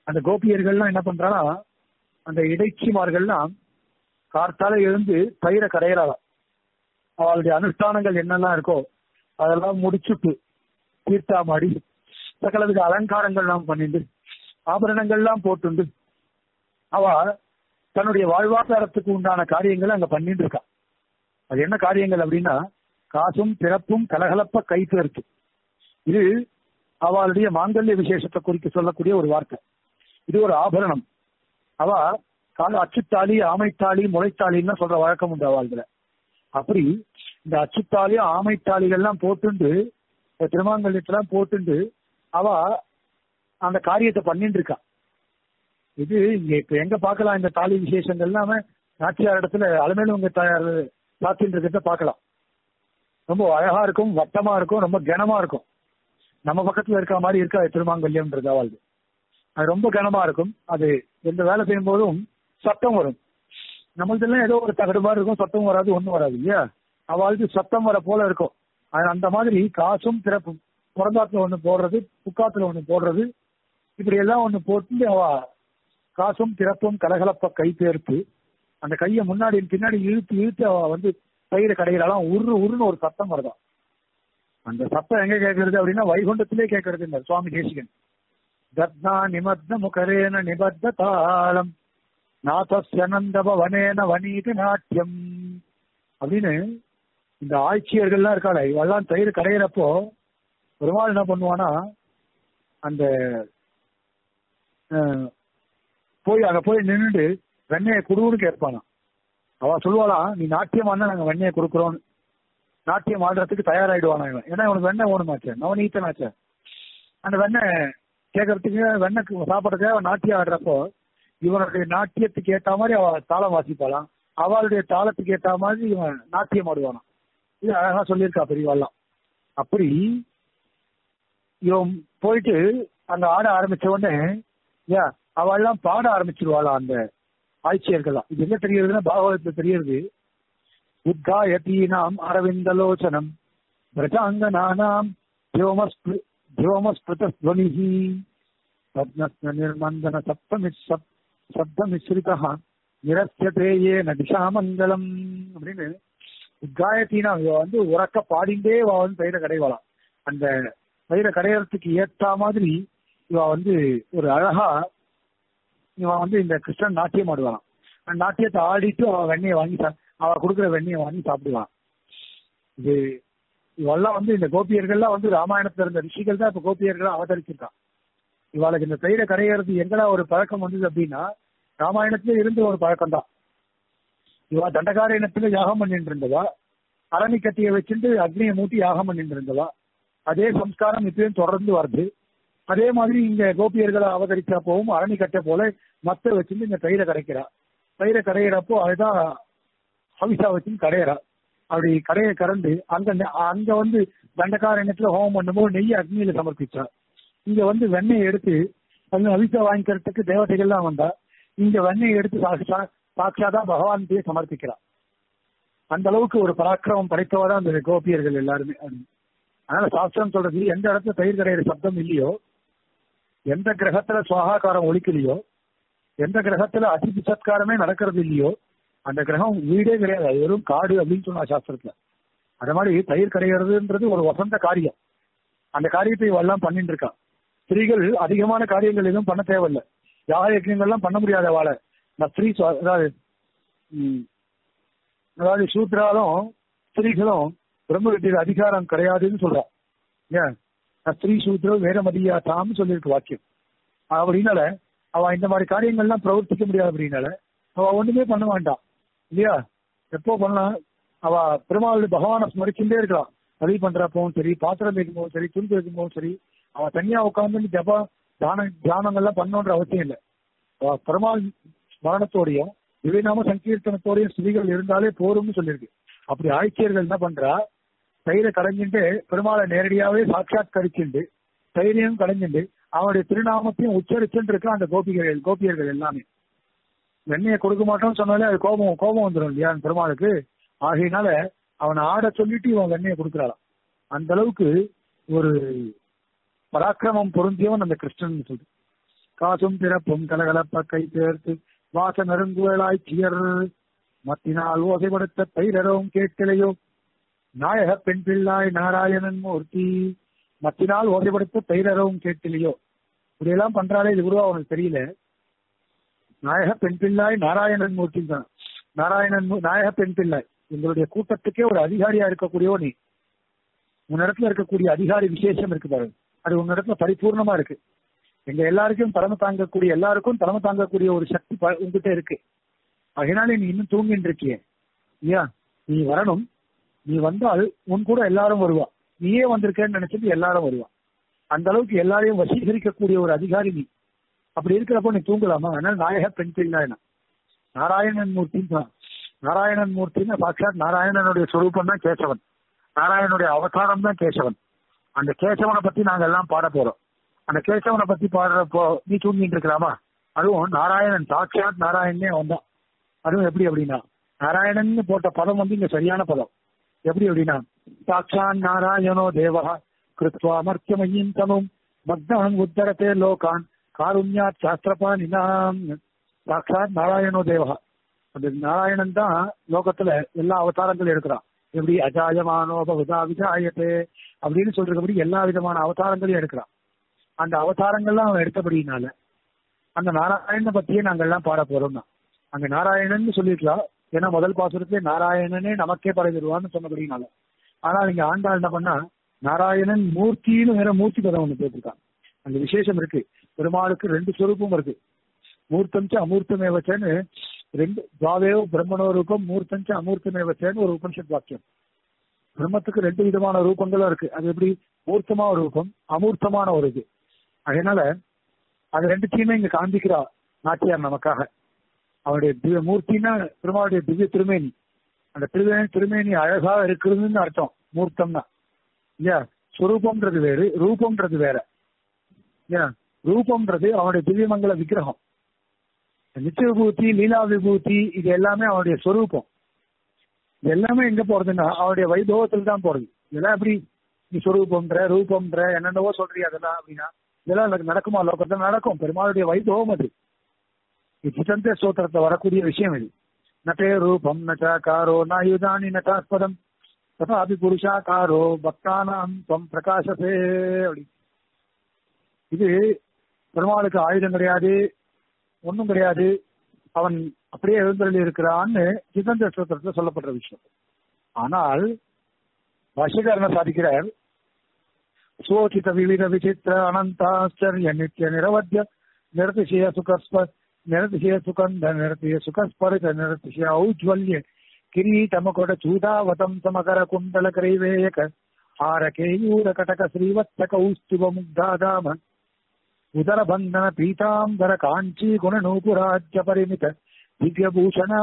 அந்த கோபியர்கள்லாம் என்ன பண்றானா அந்த இடைச்சிமார்கள்லாம் கார்த்தால எழுந்து தயிரை கரையிறாளாம் அவளுடைய அனுஷ்டானங்கள் என்னெல்லாம் இருக்கோ அதெல்லாம் முடிச்சுட்டு தீர்த்தாமாடி சகலவித அலங்காரங்கள் எல்லாம் பண்ணிட்டு ஆபரணங்கள்லாம் போட்டுண்டு அவ தன்னுடைய வாழ்வாதாரத்துக்கு உண்டான காரியங்களை அங்க பண்ணிட்டு இருக்கா அது என்ன காரியங்கள் அப்படின்னா காசும் பிறப்பும் கலகலப்ப கைப்பேர்த்து இது அவளுடைய மாங்கல்ய விசேஷத்தை குறித்து சொல்லக்கூடிய ஒரு வார்த்தை இது ஒரு ஆபரணம் அவ கால அச்சுத்தாலி ஆமைத்தாலி முளைத்தாலின்னு சொல்ற வழக்கம் உண்டு அவள்ல அப்படி இந்த அச்சுத்தாலி ஆமைத்தாலிகள்லாம் போட்டுண்டு இந்த திருமாங்கல்யத்தெல்லாம் போட்டுண்டு அவ அந்த காரியத்தை பண்ணிட்டு இருக்கா இது இங்க இப்ப எங்க பார்க்கலாம் இந்த தாலி விசேஷங்கள்லாம் நாச்சியார் இடத்துல அலமேலுங்க தாயார் சாத்தின்னு இருக்கிறத பார்க்கலாம் ரொம்ப அழகா இருக்கும் வட்டமா இருக்கும் ரொம்ப கனமா இருக்கும் நம்ம பக்கத்துல இருக்க மாதிரி இருக்கா திருமாங்கல்யம்ன்றது அவள் அது ரொம்ப கனமா இருக்கும் அது எந்த வேலை செய்யும் போதும் சத்தம் வரும் நம்மளதெல்லாம் ஏதோ ஒரு தகடு மாதிரி இருக்கும் சத்தம் வராது ஒண்ணும் வராது இல்லையா அவளுக்கு சத்தம் வர போல இருக்கும் அது அந்த மாதிரி காசும் திறப்பும் புறந்தாத்துல ஒண்ணு போடுறது புக்காத்துல ஒண்ணு போடுறது இப்படி எல்லாம் ஒண்ணு போட்டு அவ காசும் திறப்பும் கலகலப்ப கை பேர்த்து அந்த கையை முன்னாடி பின்னாடி இழுத்து இழுத்து அவ வந்து பயிர கடையிலாம் உரு உருன்னு ஒரு சத்தம் வருதான் அந்த சத்தம் எங்க கேட்கறது அப்படின்னா வைகுண்டத்திலே கேட்கறது இந்த சுவாமி தேசிகன் தத்னா நிமத்ன முகரேன நிபத்த தாளம் நாதஸ்யனந்தப வனேன வனீது நாட்டியம் அப்படின்னு இந்த ஆட்சியர்கள்லாம் இருக்காளே இவெல்லாம் தயிர் கடையிறப்போ பெருமாள் என்ன பண்ணுவானா அந்த போய் அங்க போய் நின்றுட்டு வெண்ணையை குடுன்னு கேட்பானா அவ சொல்லுவாளாம் நீ நாட்டியம் ஆனா நாங்க வெண்ணையை கொடுக்குறோம் நாட்டியம் ஆடுறதுக்கு தயாராயிடுவானா இவன் ஏன்னா இவனுக்கு வெண்ணெய் ஓணுமாச்சே நவநீத்தனாச்சே அந்த வெண்ணெய் கேட்கறதுக்கு வெண்ணெய் சாப்பிட்றதுக்காக அவன் நாட்டியம் ஆடுறப்போ இவனுடைய நாட்டியத்துக்கு ஏத்த மாதிரி அவ தாளம் வாசிப்பாளாம் அவளுடைய தாளத்துக்கு ஏத்த மாதிரி இவன் நாட்டியம் ஆடுவானாம் இது அழகா சொல்லியிருக்கா பெரியவாள்லாம் அப்படி இவன் போயிட்டு அங்க ஆட ஆரம்பிச்ச உடனே ஏன் அவள்லாம் பாட ஆரம்பிச்சிருவாளா அந்த ஆட்சியர்கள்லாம் இது என்ன தெரியுதுன்னா பாகவதத்துல தெரியுது உத்காயத்தீனாம் அரவிந்தலோச்சனம் பிரஜாங்கனானாம் தியோமஸ்பிருதஸ்வனிஹி பத்மஸ்ன நிர்மந்தன சப்தமிஸ் சப்தமிஸ்ரிதா நிரஸ்யதே ஏன திசாமங்கலம் அப்படின்னு உத்காயத்தீனா இவ வந்து உறக்க பாடிண்டே இவ வந்து பயிர கடைவாளாம் அந்த பயிர கடையறதுக்கு ஏத்த மாதிரி இவ வந்து ஒரு அழகா இவன் வந்து இந்த கிருஷ்ணன் நாட்டியம் ஆடுவான் அந்த நாட்டியத்தை ஆடிட்டு அவன் வெண்ணையை வாங்கி அவ கொடுக்குற வெண்ணையை வாங்கி சாப்பிடுவான் இது இவெல்லாம் வந்து இந்த கோபியர்கள்லாம் வந்து ராமாயணத்துல இருந்த ரிஷிகள் தான் இப்ப கோபியர்களா அவதரிச்சிருக்கான் இவாளுக்கு இந்த தயிரை கரையிறது எங்கடா ஒரு பழக்கம் வந்தது அப்படின்னா ராமாயணத்துல இருந்த ஒரு பழக்கம் தான் இவா தண்டகாரண்யத்துல யாகம் பண்ணிட்டு இருந்தவா அரணி கட்டியை வச்சுட்டு அக்னியை மூட்டி யாகம் பண்ணிட்டு இருந்தவா அதே சம்ஸ்காரம் இப்பயும் தொடர்ந்து வருது அதே மாதிரி இங்க கோபியர்களை அவதரிச்சப்பவும் அரணி கட்டை போல மத்த வச்சுட்டு இந்த தயிரை கரைக்கிறா தயிரை கரையிறப்போ அதுதான் ஹவிசா வச்சுன்னு கரையிறா அப்படி கரையை கறந்து அங்க அங்க வந்து தண்டகாரண்யத்துல ஹோமம் பண்ணும்போது நெய் அக்னியில சமர்ப்பிச்சா இங்க வந்து வெண்ணெய் எடுத்து அங்க அவிசா வாங்கிக்கிறதுக்கு தேவதைகள்லாம் வந்தா இங்க வெண்ணெய் எடுத்து சாட்சா சாட்சாதான் பகவான் போய் சமர்ப்பிக்கிறா அந்த அளவுக்கு ஒரு பராக்கிரமம் படைத்தவரா அந்த கோபியர்கள் எல்லாருமே அதனால சாஸ்திரம் சொல்றது எந்த இடத்துல தயிர் கரையிற சப்தம் இல்லையோ எந்த கிரகத்துல சுவாகாக்காரம் ஒழிக்கலையோ எந்த கிரகத்துல அதிதி சத்காரமே நடக்கிறது இல்லையோ அந்த கிரகம் வீடே கிடையாது அது வெறும் காடு அப்படின்னு சொன்னா சாஸ்திரத்துல அந்த மாதிரி தயிர் கரைகிறதுன்றது ஒரு வசந்த காரியம் அந்த காரியத்தை இவெல்லாம் பண்ணிட்டு இருக்கா ஸ்திரீகள் அதிகமான காரியங்கள் எதுவும் பண்ண தேவையில்லை யாக யஜ்யங்கள்லாம் பண்ண முடியாத வாழை நான் ஸ்திரீ அதாவது அதாவது சூத்ராலும் ஸ்திரீகளும் பிரம்ம வித்தியில் அதிகாரம் கிடையாதுன்னு சொல்றா ஏன் ஸ்திரீ சூத்ரம் வேற மதியாத்தாம்னு சொல்லியிருக்கு வாக்கியம் அப்படின்னால அவ இந்த மாதிரி காரியங்கள்லாம் பிரவர்த்திக்க முடியாது அப்படின்னால அவ ஒண்ணுமே பண்ண வேண்டாம் இல்லையா எப்போ பண்ணலாம் அவ பெருமாள் பகவானை ஸ்மரிச்சுட்டே இருக்கலாம் சரி பண்றப்பவும் சரி பாத்திரம் வைக்கும்போதும் சரி துணி வைக்கும்போதும் சரி அவ தனியா உட்காந்து ஜபா தான தியானங்கள்லாம் பண்ணணுன்ற அவசியம் இல்லை அவ பெருமாள் ஸ்மரணத்தோடையும் இவைநாம சங்கீர்த்தனத்தோடையும் ஸ்திரீகள் இருந்தாலே போரும்னு சொல்லியிருக்கு அப்படி ஆட்சியர்கள் என்ன பண்றா தயிரை கடைஞ்சிட்டு பெருமாளை நேரடியாவே சாட்சாத் கடிச்சுண்டு தைரியம் கடைஞ்சிண்டு அவனுடைய திருநாமத்தையும் உச்சரிச்சுட்டு இருக்க அந்த கோபிகள் கோபியர்கள் எல்லாமே வெண்ணையை கொடுக்க மாட்டோம்னு சொன்னாலே அது கோபம் கோபம் வந்துடும் இல்லையா பெருமாளுக்கு ஆகையினால அவனை ஆட சொல்லிட்டு இவன் வெண்ணையை கொடுக்குறாளாம் அந்த அளவுக்கு ஒரு பராக்கிரமம் பொருந்தியவன் அந்த கிருஷ்ணன் சொல்லு காசும் பிறப்பும் கலகலப்ப கை சேர்த்து வாச நறுங்குவலாய் சியர் மத்தினால் ஓசைப்படுத்த பயிரவும் கேட்கலையோ நாயக பெண் பிள்ளாய் நாராயணன் மூர்த்தி மத்தினால் ஓசைப்படுத்த பயிரவும் கேட்கலையோ இப்படியெல்லாம் பண்றாலே இது குருவா உனக்கு தெரியல நாயக பெண் பிள்ளாய் நாராயணன் மூர்த்தி தான் நாராயணன் மூ- நாயக பெண் பிள்ளாய் எங்களுடைய கூட்டத்துக்கே ஒரு அதிகாரியா இருக்கக்கூடியவோ நீ உன்னிடத்துல இருக்கக்கூடிய அதிகாரி விசேஷம் இருக்கு பாருங்க அது உன்னிடத்துல பரிபூர்ணமா இருக்கு எங்க எல்லாருக்கும் தலைமை தாங்கக்கூடிய எல்லாருக்கும் தலைமை தாங்கக்கூடிய ஒரு சக்தி ப- உன்கிட்ட இருக்கு அதனால நீ இன்னும் தூங்கிட்டு இருக்கிய இல்லையா நீ வரணும் நீ வந்தால் உன் கூட எல்லாரும் வருவா நீயே வந்திருக்கேன்னு நினைச்சிட்டு எல்லாரும் வருவா அந்த அளவுக்கு எல்லாரையும் வசீகரிக்கக்கூடிய ஒரு அதிகாரி நீ அப்படி இருக்கிறப்போ நீ தூங்கலாமா அதனால நாயக பெண் பிள்ளாயினா நாராயணன் மூர்த்தி தான் நாராயணன் மூர்த்தின்னா சாட்சாத் நாராயணனுடைய சொரூபம் தான் கேசவன் நாராயணனுடைய அவதாரம் தான் கேசவன் அந்த கேசவனை பத்தி நாங்க எல்லாம் பாட போறோம் அந்த கேசவனை பத்தி பாடுறப்போ நீ தூங்கிட்டு இருக்கலாமா அதுவும் நாராயணன் சாட்சாத் நாராயணனே வந்தான் அதுவும் எப்படி அப்படின்னா நாராயணன் போட்ட பதம் வந்து இங்க சரியான பதம் எப்படி அப்படின்னா சாட்சான் நாராயணோ தேவா கிருத்வா மர்த்தியமயீம் தனும் மக்னான் உத்தரத்தே லோகான் காருண்யாத் சாஸ்திரபானினாம் சாட்சாத் நாராயணோ தேவா அந்த நாராயணன் தான் லோகத்துல எல்லா அவதாரங்களும் எடுக்கிறான் எப்படி அஜாயமானோ பகுதா விஜாயத்தே அப்படின்னு சொல்றபடி எல்லா விதமான அவதாரங்களையும் எடுக்கிறான் அந்த அவதாரங்கள்லாம் அவன் எடுத்தபடினால அந்த நாராயணனை பத்தியே நாங்க எல்லாம் பாட போறோம்னா அங்க நாராயணன் சொல்லிருக்கலாம் ஏன்னா முதல் பாசுரத்திலே நாராயணனே நமக்கே படைதிருவான்னு சொன்னபடினால ஆனா இங்க ஆண்டாள் என்ன பண்ணா நாராயணன் மூர்த்தின்னு வேற மூர்த்தி பதம் ஒண்ணு போட்டிருக்கான் அந்த விசேஷம் இருக்கு பெருமாளுக்கு ரெண்டு சொரூபம் இருக்கு மூர்த்தஞ்ச அமூர்த்தமேவச்சன்னு ரெண்டு துவாவேவ பிரம்மணோ ரூபம் மூர்த்தஞ்ச அமூர்த்தமேவச்சன்னு ஒரு உபனிஷத் வாக்கியம் பிரம்மத்துக்கு ரெண்டு விதமான ரூபங்களும் இருக்கு அது எப்படி மூர்த்தமா ஒரு ரூபம் அமூர்த்தமான ஒரு இது அதனால அது ரெண்டுத்தையுமே இங்க காண்பிக்கிறா நாச்சியார் நமக்காக அவருடைய திவ்ய மூர்த்தின்னா பெருமாளுடைய திவ்ய திருமேனி அந்த திருமேனி திருமேனி அழகா இருக்கிறதுன்னு அர்த்தம் மூர்த்தம்னா இல்லையா சுரூபம்ன்றது வேறு ரூபம்ன்றது வேற இல்லையா ரூபம்ன்றது அவனுடைய திவ்யமங்கல விக்கிரகம் நித்திய விபூதி லீலா விபூதி இது எல்லாமே அவனுடைய சொரூபம் இது எல்லாமே எங்க போறதுன்னா அவனுடைய வைபவத்தில் தான் போறது இதெல்லாம் எப்படி நீ சொரூபம்ன்ற ரூபம்ன்ற என்னென்னவோ சொல்றியா அதெல்லாம் அப்படின்னா இதெல்லாம் எனக்கு நடக்குமா லோகத்துல நடக்கும் பெருமாளுடைய வைபவம் அது இது சிதந்த சோத்திரத்தை வரக்கூடிய விஷயம் இது நட்டே ரூபம் நச்சாக்காரோ நாயுதானி நட்டாஸ்பதம் ததாபி புருஷாக்காரோ பக்தானாம் துவம் பிரகாசசே அப்படி இது பெருமாளுக்கு ஆயுதம் கிடையாது ஒண்ணும் கிடையாது அவன் அப்படியே எழுந்தருளி இருக்கிறான்னு சிதந்த சோத்திரத்துல சொல்லப்படுற விஷயம் ஆனால் பாஷ்யக்காரன சாதிக்கிறார் சோಚಿತ ವಿವಿಧ ವಿಚಿತ್ರ ಅನಂತಾಶ್ಚರ್ಯ ನಿತ್ಯ ನಿರವಧ್ಯ ನಿರತಿಶಯ ಸುಖಸ್ಪ ನಿರತಿಶಯ ಸುಗಂಧ ನಿರತಿಯ ಸುಖಸ್ಪರಿತ ನಿರತಿಶಯ ಔಜ್ವಲ್ಯ ಕಿರೀಟಮಕೊಡ ಚೂದಾವತಂ ಸಮಕರ ಕುಂಡಲ ಕೈವೇಯಕ ಹಾರ ಕೇಯೂರ ಕಟಕ ಶ್ರೀವತ್ಸ ಕೌಸ್ತುಭ ಮುಗ್ಧಾಧಾಮ ಉದರ ಬಂಧನ ಪೀತಾಂಬರ ಕಾಂಚಿ ಗುಣ ನೂಪುರಾಜ್ಯ ಪರಿಮಿತ ದಿವ್ಯಭೂಷಣ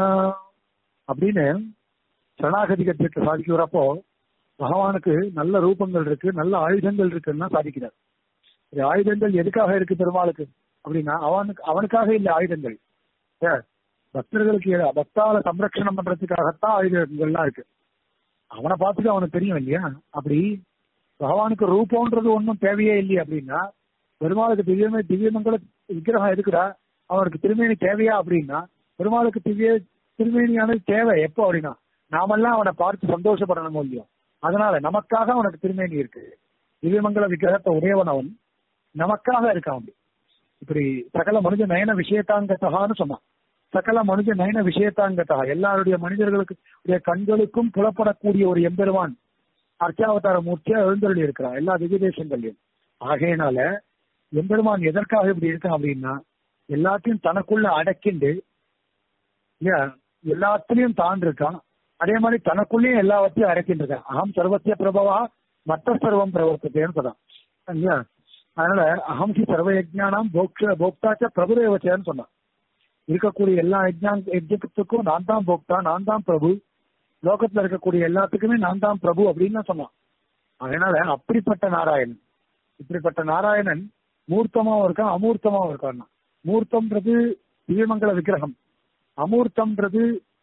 அப்படின்னு சரணாகதி கத்திற்கு சாதிக்கிறப்போ பகவானுக்கு நல்ல ரூபங்கள் இருக்கு நல்ல ஆயுதங்கள் இருக்குன்னு சாதிக்கிறார் இந்த ஆயுதங்கள் எதுக்காக இருக்கு பெருமாளுக்கு அப்படின்னா அவனுக்கு அவனுக்காக இல்ல ஆயுதங்கள் ஏ, பக்தர்களுக்கு எ- பக்தால சம்ரட்சணம் பண்றதுக்காகத்தான் ஆயுதங்கள்லாம் இருக்கு அவனை பார்த்துட்டு அவனுக்கு தெரியும் இல்லையா அப்படி பகவானுக்கு ரூபம்ன்றது ஒன்றும் தேவையே இல்லையே அப்படின்னா பெருமாளுக்கு திவ்யமே திவ்யமங்கல விக்கிரகம் எதுக்குடா அவனுக்கு திருமேனி தேவையா அப்படின்னா பெருமாளுக்கு திவ்ய திருமேனியானது தேவை எப்போ அப்படின்னா நாமெல்லாம் அவனை பார்த்து சந்தோஷப்படணும் இல்லையோ அதனால நமக்காக அவனுக்கு திருமேனி இருக்கு திவ்யமங்கல விக்கிரகத்தை உடையவன் அவன் நமக்காக இருக்கான் அப்படி இப்படி சகல மனித நயன விஷயத்தாங்கத்தகான்னு சொன்னான் சகல மனித நயன விஷயத்தாங்கத்தகா எல்லாருடைய மனிதர்களுக்கு உடைய கண்களுக்கும் புலப்படக்கூடிய ஒரு எம்பெருமான் அர்ச்சாவதார மூர்த்தியா எழுந்தருளி இருக்கிறான் எல்லா திவ்யதேசங்களையும் ஆகையினால எம்பெருமான் எதற்காக இப்படி இருக்கான் அப்படின்னா எல்லாத்தையும் தனக்குள்ள அடக்கிண்டு இல்லையா எல்லாத்துலயும் தான் இருக்கான் அதே மாதிரி தனக்குள்ளேயும் எல்லாவற்றையும் அடக்கிட்டு இருக்கான் அகம் சர்வத்திய பிரபவா மத்த சர்வம் பிரவர்த்தத்தைன்னு சொல்றான் இல்லையா அதனால அகம் ஹி சர்வ யஜ்ஞானம் போக்ஷ போக்தாச்ச பிரபுரேவச்சேன்னு சொன்னான் இருக்கக்கூடிய எல்லா யஜ்ஞான் யஜ்ஞத்துக்கும் நான் தான் போக்தா நான் தான் பிரபு லோகத்துல இருக்கக்கூடிய எல்லாத்துக்குமே நான் தான் பிரபு அப்படின்னு தான் சொன்னான் அதனால அப்படிப்பட்ட நாராயணன் இப்படிப்பட்ட நாராயணன் மூர்த்தமாவும் இருக்கான் அமூர்த்தமாவும் இருக்கான் மூர்த்தம்ன்றது திவ்யமங்கல விக்கிரகம் அமூர்த்தம்ன்றது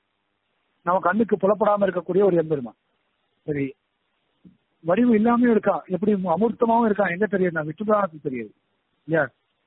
நம்ம கண்ணுக்கு புலப்படாம இருக்கக்கூடிய ஒரு எம்பெருமான் சரி வடிவு இல்லாமயும் இருக்கான் எப்படி அமூர்த்தமாவும் இருக்கான் எங்க தெரியுது நான் விஷ்ணுபுராணத்துக்கு தெரியுது இல்லையா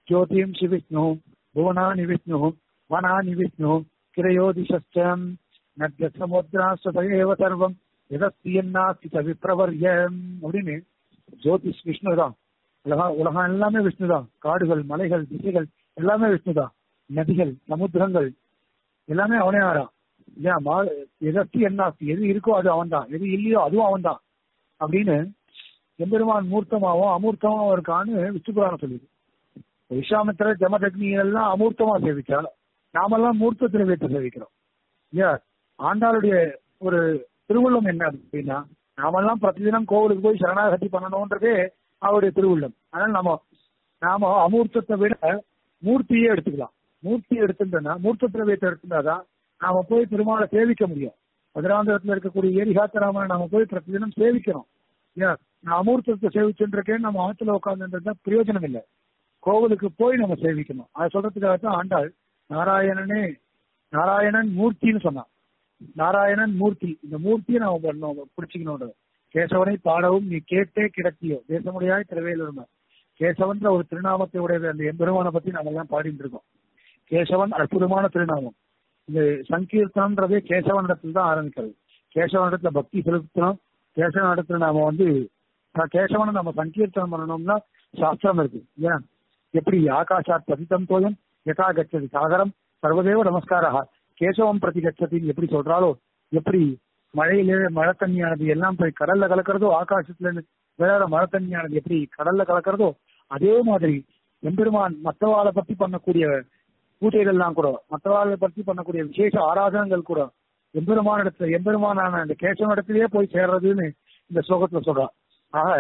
ஜோதிம்சி விஷ்ணு புவனானி விஷ்ணு வனானி விஷ்ணு கிரயோதிஷம் நத்ய சமுத்திராஸ்வதேவ சர்வம் எதஸ்தியன்னாஸ்தி விப்ரவர்யம் அப்படின்னு ஜோதிஷ் விஷ்ணு தான் உலகம் உலகம் எல்லாமே விஷ்ணு தான் காடுகள் மலைகள் திசைகள் எல்லாமே விஷ்ணு தான் நதிகள் சமுத்திரங்கள் எல்லாமே அவனே ஆறான் ஏன் மா எதற்கு என்ன எது இருக்கோ அது அவன் தான் எது இல்லையோ அதுவும் அவன் தான் அப்படின்னு எம்பெருமான் மூர்த்தமாவும் அமூர்த்தமாவும் இருக்கான்னு விஷ்ணு புராணம் சொல்லுது விஸ்வாமித்திர ஜமதக்னி எல்லாம் அமூர்த்தமா சேவிச்சா நாமெல்லாம் மூர்த்த திரவியத்தை சேவிக்கிறோம் ஏன் ஆண்டாளுடைய ஒரு திருவுள்ளம் என்ன அப்படின்னா நாமெல்லாம் பிரதிதினம் கோவிலுக்கு போய் சரணாகதி பண்ணணும்ன்றதே அவருடைய திருவுள்ளம் அதனால நம்ம நாம அமூர்த்தத்தை விட மூர்த்தியே எடுத்துக்கலாம் மூர்த்தியை எடுத்துட்டோம்னா மூர்த்த திரவியத்தை எடுத்துட்டாதான் நாம போய் பெருமாளை சேவிக்க முடியும் மதுராந்தரத்துல இருக்கக்கூடிய ஏரிகாத்தராமனை நாம போய் பிரதிதினம் சேவிக்கிறோம் ஏன் நான் அமூர்த்தத்தை சேவிச்சுருக்கேன் நம்ம ஆத்துல உட்காந்துன்றதா பிரயோஜனம் இல்லை கோவிலுக்கு போய் நம்ம சேவிக்கணும் அதை சொல்றதுக்காக தான் ஆண்டாள் நாராயணனே நாராயணன் மூர்த்தின்னு சொன்னான் நாராயணன் மூர்த்தி இந்த மூர்த்தியை நாம பண்ணோம் பிடிச்சிக்கணும் கேசவனை பாடவும் நீ கேட்டே கிடத்தியோ தேசமுடையாய் திரவையில் கேசவன்ற ஒரு திருநாமத்தை உடைய அந்த எம்பெருமானை பத்தி நம்ம எல்லாம் பாடிட்டு இருக்கோம் கேசவன் அற்புதமான திருநாமம் இந்த சங்கீர்த்தனம்ன்றதே கேசவன் இடத்துல தான் ஆரம்பிக்கிறது கேசவன் இடத்துல பக்தி செலுத்தணும் கேசவன் இடத்துல நாம வந்து கேசவனை நம்ம சங்கீர்த்தனம் பண்ணணும்னா சாஸ்திரம் இருக்கு ஏன் எப்படி ஆகாஷாத் பதித்தம் தோயம் யதா கச்சதி சாகரம் சர்வதேவ நமஸ்காரா கேசவம் பிரதி கச்சதின்னு எப்படி சொல்றாலோ எப்படி மழையிலே மழை தண்ணியானது எல்லாம் போய் கடல்ல கலக்கிறதோ ஆகாசத்துல இருந்து விளையாட மழை தண்ணியானது எப்படி கடல்ல கலக்கிறதோ அதே மாதிரி எம்பெருமான் மற்றவாளை பத்தி பண்ணக்கூடிய பூஜைகள்லாம் கூட மற்றவாளை பத்தி பண்ணக்கூடிய விசேஷ ஆராதனங்கள் கூட எம்பெருமான இடத்துல எம்பெருமானான அந்த கேசவன் இடத்திலேயே போய் சேர்றதுன்னு இந்த ஸ்லோகத்துல சொல்றான் ஆக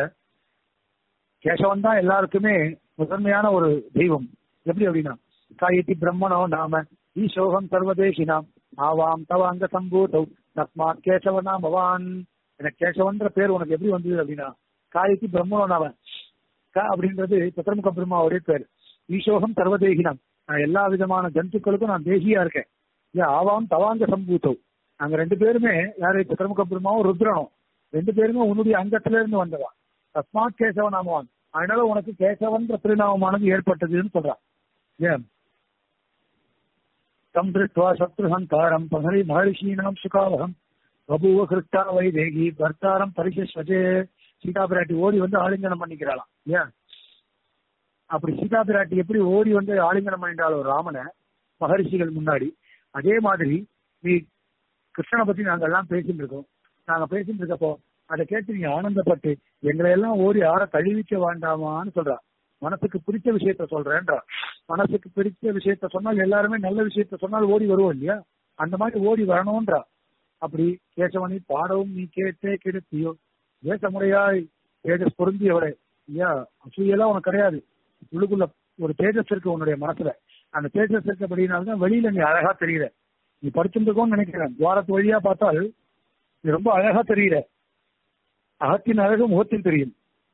கேசவன் தான் எல்லாருக்குமே முதன்மையான ஒரு தெய்வம் எப்படி அப்படின்னா காயத்தி பிரம்மனோ நாம ஈசோகம் சர்வதேசினாம் ஆவாம் தவ அங்க சம்பூதௌ தஸ்மாத் கேசவ நாமவான் எனக்கு கேசவன்ற பேர் உனக்கு எப்படி வந்தது அப்படின்னா காயத்தி பிரம்மனோ நாம க அப்படின்றது சத்திரமுக பிரம்மாவுடைய பேர் ஈசோகம் சர்வதேகினம் நான் எல்லா விதமான ஜந்துக்களுக்கும் நான் தேசியா இருக்கேன் ஏன் ஆவாம் தவாங்க சம்பூத்தோ நாங்க ரெண்டு பேருமே யாரு சத்திரமுக பிரம்மாவும் ருத்ரனும் ரெண்டு பேருமே உன்னுடைய அங்கத்துல இருந்து வந்தவா தஸ்மாத் கேசவ நாமவான் அதனால உனக்கு கேசவன்ற திருநாமமானது ஏற்பட்டதுன்னு சொல்றான் ஏன் தம் திருஷ்டுவா சத்ருஹந்தாரம் பகரி மகரிஷீனாம் சுகாவகம் பபுவ கிருஷ்டா வைதேகி பர்த்தாரம் பரிசஸ்வஜே சீதா பிராட்டி ஓடி வந்து ஆலிங்கனம் பண்ணிக்கிறாளாம் ஏன் அப்படி சீதா பிராட்டி எப்படி ஓடி வந்து ஆலிங்கனம் பண்ணிட்டாலோ ராமனை மகரிஷிகள் முன்னாடி அதே மாதிரி நீ கிருஷ்ணனை பத்தி நாங்க எல்லாம் பேசிட்டு இருக்கோம் நாங்க பேசிட்டு இருக்கப்போ அதை கேட்டு நீ ஆனந்தப்பட்டு எங்களை எல்லாம் ஓடி யார கழிவிக்க வேண்டாமான்னு சொல்றா மனசுக்கு பிடிச்ச விஷயத்த சொல்றேன்றா மனசுக்கு பிடிச்ச விஷயத்த சொன்னால் எல்லாருமே நல்ல விஷயத்த சொன்னால் ஓடி வருவோம் இல்லையா அந்த மாதிரி ஓடி வரணும்ன்றா அப்படி கேசவனை பாடவும் நீ கேட்டே கெடுத்தியோ தேசமுறையாய் தேஜஸ் பொருந்தியவளே ஐயா அசூயெல்லாம் உனக்கு கிடையாது உள்ளுக்குள்ள ஒரு தேஜஸ் இருக்கு உன்னுடைய மனசுல அந்த தேஜஸ் இருக்கபடினால்தான் வெளியில நீ அழகா தெரியல நீ படிச்சுருக்கோன்னு நினைக்கிறேன் துவாரத்து வழியா பார்த்தால் நீ ரொம்ப அழகா தெரியல அகத்தின் அழகு முகத்தில் தெரியும்